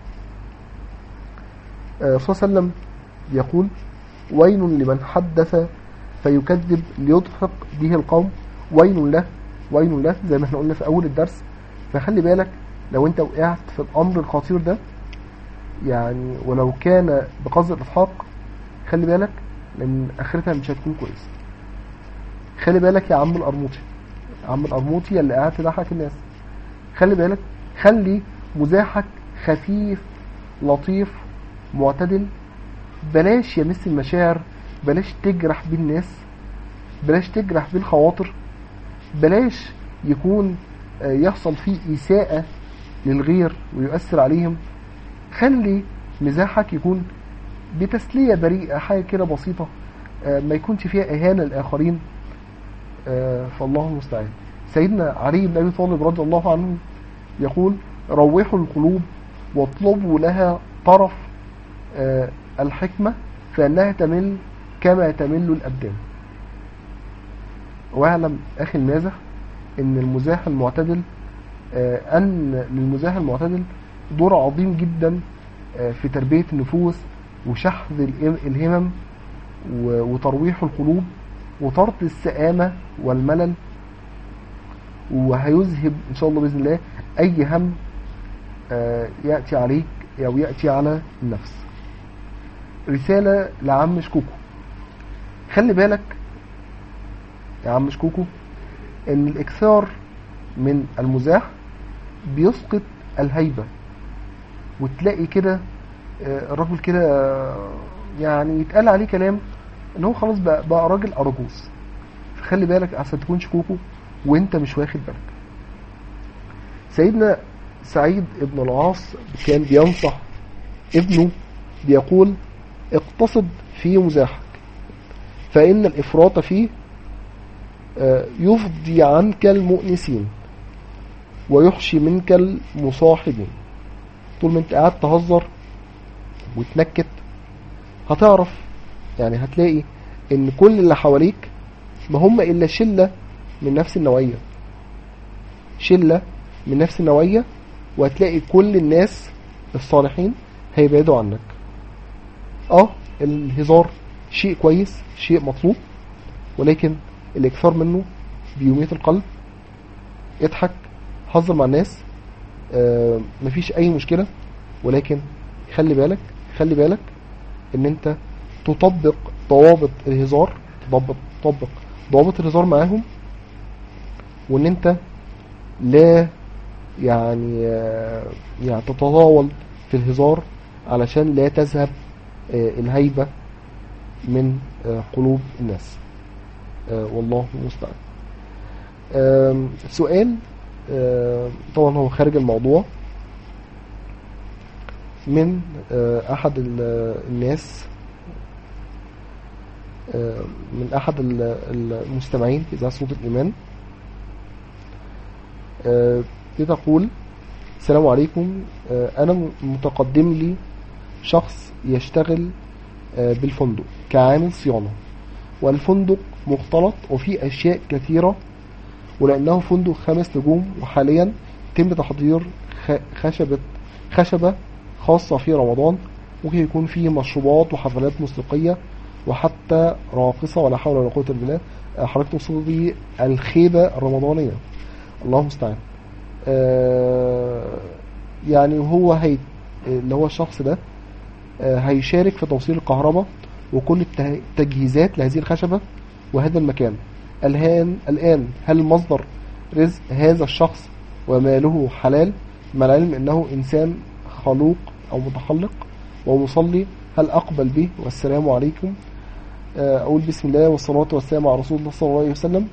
آه، صلى الله عليه وسلم يقول ويل لمن حدث فيكذب ليضحك به القوم ويل له ويل له زي ما احنا قلنا في اول الدرس فخلي بالك لو انت وقعت في الامر الخطير ده يعني ولو كان بقصد الاضحاك خلي بالك لان اخرتها مش هتكون كويس خلي بالك يا عم القرموطي عم القرموطي اللي قاعد تضحك الناس خلي بالك خلي مزاحك خفيف لطيف معتدل بلاش يمس المشاعر بلاش تجرح بيه الناس بلاش تجرح بيه الخواطر بلاش يكون آه، يحصل فيه إساءة للغير ويؤثر عليهم خلي مزاحك يكون بتسلية بريئة حاجة كده بسيطة آه، ما يكونش فيها إهانة للآخرين آه، فالله المستعان سيدنا علي بن أبي طالب رضي الله عنه يقول روحوا القلوب واطلبوا لها طرف آه، الحكمة فإنها تمل كما تمل الأبدان واعلم أخي المازح إن المزاح المعتدل آه، أن للمزاح المعتدل دور عظيم جدا آه، في تربية النفوس وشحذ الإم- الهمم و- وترويح القلوب وطرد السآمة والملل وهيذهب إن شاء الله بإذن الله أي هم آه، يأتي عليك أو يأتي على النفس رسالة لعم شكوكو خلي بالك يا عم شكوكو ان الاكثار من المزاح بيسقط الهيبة وتلاقي كده آه، الراجل كده آه، يعني يتقال عليه كلام ان هو خلاص بقى, بقى راجل ارجوز فخلي بالك عشان تكون شكوكو وانت مش واخد بالك سيدنا سعيد ابن العاص كان بينصح ابنه بيقول اقتصد في مزاحك فإن الإفراط فيه آه، يفضي عنك المؤنسين ويحشي منك المصاحبين طول ما انت قاعد تهزر وتنكت هتعرف يعني هتلاقي ان كل اللي حواليك ما هم الا شلة من نفس النوعية شلة من نفس النوعية وهتلاقي كل الناس الصالحين هيبعدوا عنك اه الهزار شيء كويس شيء مطلوب ولكن الاكثار منه بيميت القلب اضحك هزر مع الناس آه مفيش اي مشكلة ولكن خلي بالك خلي بالك ان انت تطبق ضوابط الهزار تطبق تطبق ضوابط الهزار معاهم وان انت لا يعني آه، يعني تتطاول في الهزار علشان لا تذهب آه، الهيبة من آه، قلوب الناس آه، والله المستعان آم، سؤال آه، طبعا هو خارج الموضوع من آه، احد ال- الناس آه، من احد ال- المستمعين في اذاعه صوت الايمان آه، بتقول السلام عليكم آه، انا م- متقدم لي شخص يشتغل آه، بالفندق كعامل صيانه والفندق مختلط وفيه اشياء كثيره ولانه فندق خمس نجوم وحاليا يتم تحضير خ- خشبه خشبه خاصه في رمضان ممكن يكون فيه مشروبات وحفلات موسيقيه وحتى راقصه ولا حول ولا قوه الا بالله آه، حضرتك تقصدي الخيبه الرمضانيه الله المستعان آه، يعني هو هي اللي هو الشخص ده آه، هيشارك في توصيل الكهرباء وكل الته- التجهيزات لهذه الخشبة وهذا المكان الآن الآن هل مصدر رزق هذا الشخص وماله حلال مع العلم أنه إنسان خلوق أو متخلق ومصلي هل أقبل به والسلام عليكم آه، أقول بسم الله والصلاة والسلام على رسول الله صلى الله عليه وسلم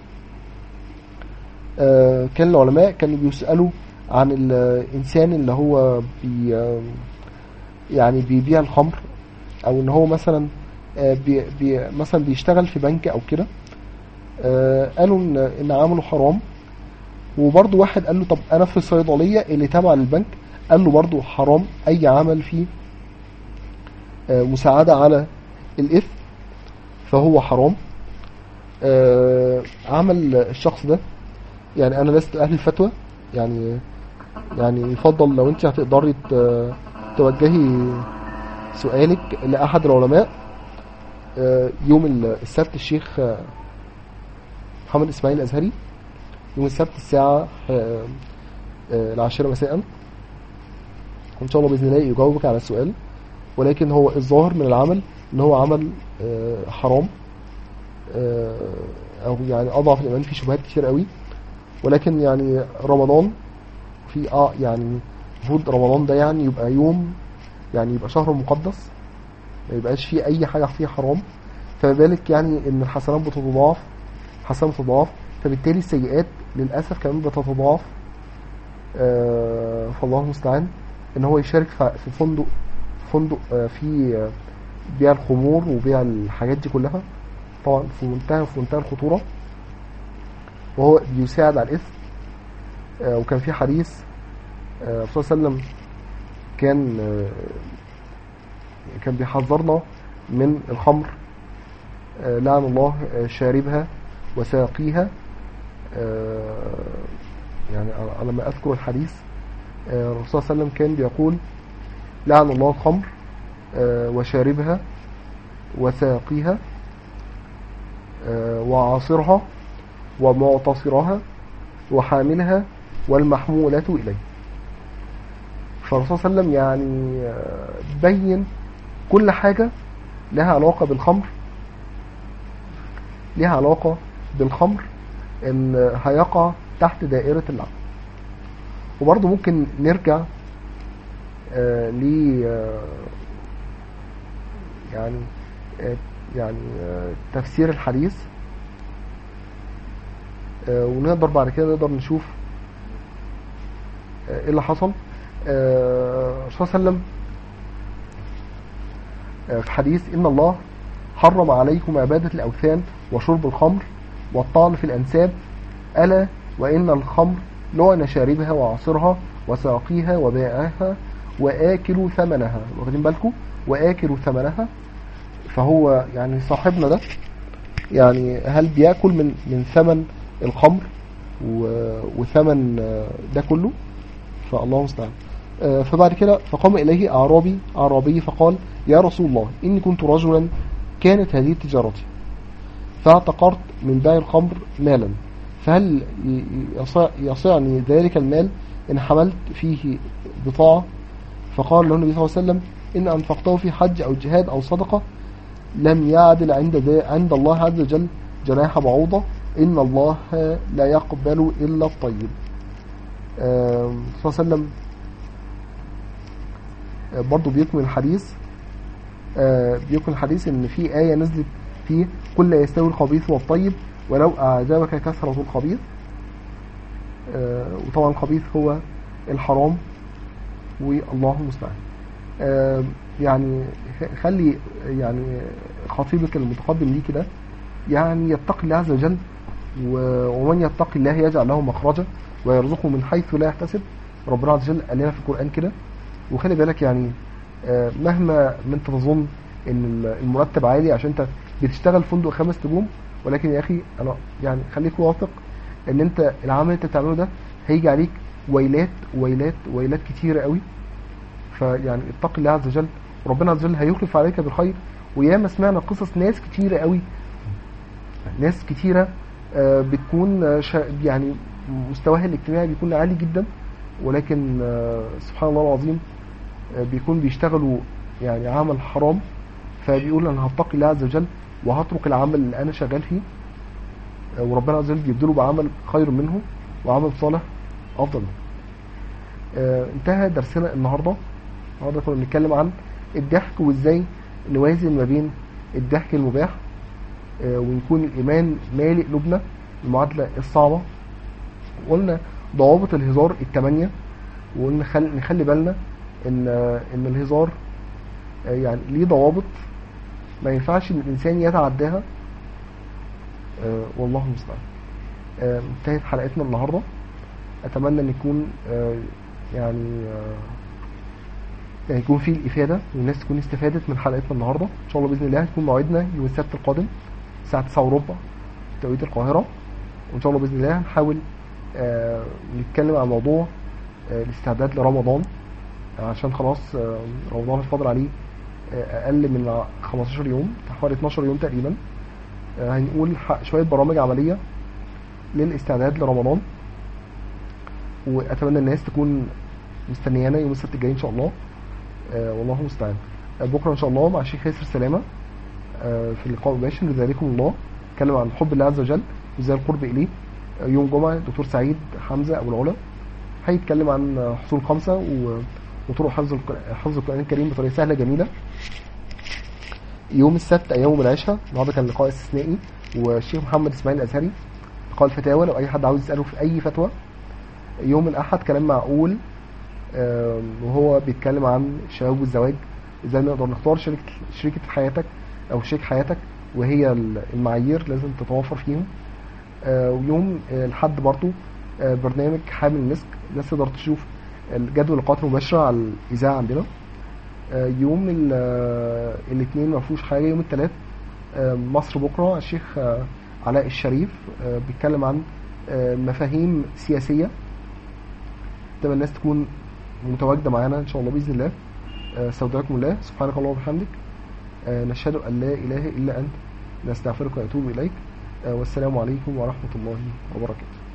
آه، كان العلماء كانوا بيسألوا عن الإنسان اللي هو بي آه، يعني بيبيع الخمر أو إن هو مثلا آه، بي بي مثلا بيشتغل في بنك أو كده آه، قالوا إن إن عمله حرام وبرضه واحد قال له طب أنا في الصيدلية اللي تابعة للبنك قال له برضه حرام أي عمل فيه آه، مساعدة على الإثم فهو حرام آه، عمل الشخص ده يعني انا لست اهل الفتوى يعني يعني يفضل لو انت هتقدري ت- توجهي سؤالك لاحد العلماء آه، يوم ال- السبت الشيخ آه، محمد اسماعيل الازهري يوم السبت الساعه آه، آه، العاشرة مساء وان شاء الله باذن الله يجاوبك على السؤال ولكن هو الظاهر من العمل ان هو عمل آه، حرام آه، او يعني اضعف الايمان في شبهات كتير قوي ولكن يعني رمضان في اه يعني المفروض رمضان ده يعني يبقى يوم يعني يبقى شهر مقدس ما يبقاش فيه اي حاجه فيه حرام فما بالك يعني ان الحسنات بتتضاعف حسنات بتتضاعف فبالتالي السيئات للاسف كمان بتتضاعف آه فالله المستعان ان هو يشارك في في فندق فندق آه فيه آه، بيع الخمور وبيع الحاجات دي كلها طبعا في منتهى في منتهى الخطوره وهو بيساعد على الإثم آه، وكان في حديث آه، الرسول صلى الله عليه وسلم كان آه، كان بيحذرنا من الخمر آه، لعن الله آه، شاربها وساقيها آه، يعني أنا- أنا لما أذكر الحديث آه، الرسول صلى الله عليه وسلم كان بيقول لعن الله الخمر آه، وشاربها وساقيها آه، وعاصرها ومعتصرها وحاملها والمحمولة إليه فالرسول صلى الله عليه وسلم يعني آه، بين كل حاجة لها علاقة بالخمر لها علاقة بالخمر ان هيقع تحت دائرة اللعن وبرضه ممكن نرجع آه ل آه، يعني آه، يعني آه، تفسير الحديث آه، ونقدر بعد كده نقدر نشوف آه، ايه اللي حصل آه، الرسول صلى الله عليه وسلم آه، في حديث ان الله حرم عليكم عبادة الاوثان وشرب الخمر والطعن في الانساب الا وان الخمر اللي هو أنا شاربها وعصرها وساقيها وبائعها وآكل ثمنها واخدين بالكم وآكل ثمنها فهو يعني صاحبنا ده يعني هل بياكل من من ثمن الخمر و- وثمن آه، ده كله فالله المستعان آه، فبعد كده فقام إليه أعرابي أعرابي فقال يا رسول الله إني كنت رجلا كانت هذه تجارتي فاعتقرت من بيع الخمر مالا فهل ي- يصع- يصعني ذلك المال إن حملت فيه بضاعة فقال له النبي صلى الله عليه وسلم إن أنفقته في حج أو جهاد أو صدقة لم يعدل عند ذا- عند الله عز وجل جناح بعوضة إن الله لا يقبل إلا الطيب آم، صلى الله عليه وسلم آه، برضو بيكمل الحديث آه، بيكمل الحديث ان في آية نزلت فيه قل لا يستوي الخبيث والطيب ولو أعجبك كثرة الخبيث آه، وطبعا الخبيث هو الحرام والله المستعان آه، يعني خ- خلي يعني خطيبك المتقدم ليك ده يعني يتقي الله عز وجل و- ومن يتقي الله يجعل له مخرجا ويرزقه من حيث لا يحتسب ربنا عز وجل قال لنا في القرآن كده وخلي بالك يعني آه، مهما ما انت تظن ان ال- المرتب عالي عشان انت بتشتغل فندق خمس نجوم ولكن يا اخي انا يعني خليك واثق ان انت العمل اللي انت بتعمله ده هيجي عليك ويلات ويلات ويلات كتيره قوي فيعني اتق الله عز وجل وربنا عز وجل هيخلف عليك بالخير وياما سمعنا قصص ناس كتيره قوي ناس كتيره آه، بتكون آه، شا- يعني مستواها الاجتماعي بيكون عالي جدا ولكن آه، سبحان الله العظيم آه، بيكون بيشتغلوا يعني عمل حرام فبيقول انا هتقي الله عز وجل وهترك العمل اللي انا شغال فيه آه، وربنا عز وجل بيبدله بعمل خير منه وعمل صالح افضل منه آه، انتهى درسنا النهارده النهارده كنا بنتكلم عن الضحك وازاي نوازن ما بين الضحك المباح آه، ويكون الايمان مالئ قلوبنا المعادله الصعبه قلنا ضوابط الهزار الثمانيه وقلنا خل... نخلي بالنا ان آه، ان الهزار آه، يعني ليه ضوابط ما ينفعش ان الانسان يتعداها آه، والله المستعان آه، انتهت حلقتنا النهارده اتمنى ان يكون آه، يعني آه، يعني يكون في الافاده والناس تكون استفادت من حلقتنا النهارده ان شاء الله باذن الله هيكون موعدنا يوم السبت القادم الساعه 9 وربع توقيت القاهره وان شاء الله باذن الله هنحاول آه، نتكلم عن موضوع آه، الاستعداد لرمضان عشان خلاص آه، رمضان الفاضل عليه آه، اقل من 15 يوم حوالي 12 يوم تقريبا آه، هنقول ح- شويه برامج عمليه للاستعداد لرمضان واتمنى الناس تكون مستنيانا يوم السبت الجاي ان شاء الله آه والله المستعان آه بكره ان شاء الله مع الشيخ ياسر سلامه آه في اللقاء المباشر لذلكم الله نتكلم عن حب الله عز وجل وازاي القرب اليه آه يوم جمعه الدكتور سعيد حمزه ابو العلا هيتكلم عن آه، حصول خمسه و- وطرق حفظ الق- حفظ القران الكريم بطريقه سهله جميله يوم السبت ايام العشاء النهارده كان لقاء استثنائي والشيخ محمد اسماعيل الازهري لقاء الفتاوى لو اي حد عاوز يساله في اي فتوى يوم الاحد كلام معقول آم، وهو بيتكلم عن الشباب والزواج ازاي نقدر نختار شريكة شريكة حياتك او شريك حياتك وهي ال- المعايير لازم تتوافر فيهم آه، ويوم آه، الحد برضو آه، برنامج حامل المسك الناس تقدر تشوف الجدول اللقاءات المباشرة على الإذاعة عندنا آه، يوم ال- آه، الاثنين ما فيهوش حاجة يوم الثلاث آه، مصر بكرة الشيخ آه، علاء الشريف آه، بيتكلم عن آه، مفاهيم سياسية اتمنى الناس تكون متواجدة معانا إن شاء الله بإذن الله آه، استودعكم الله سبحانك اللهم وبحمدك آه، نشهد أن لا إله إلا أنت نستغفرك ونتوب إليك آه، والسلام عليكم ورحمة الله وبركاته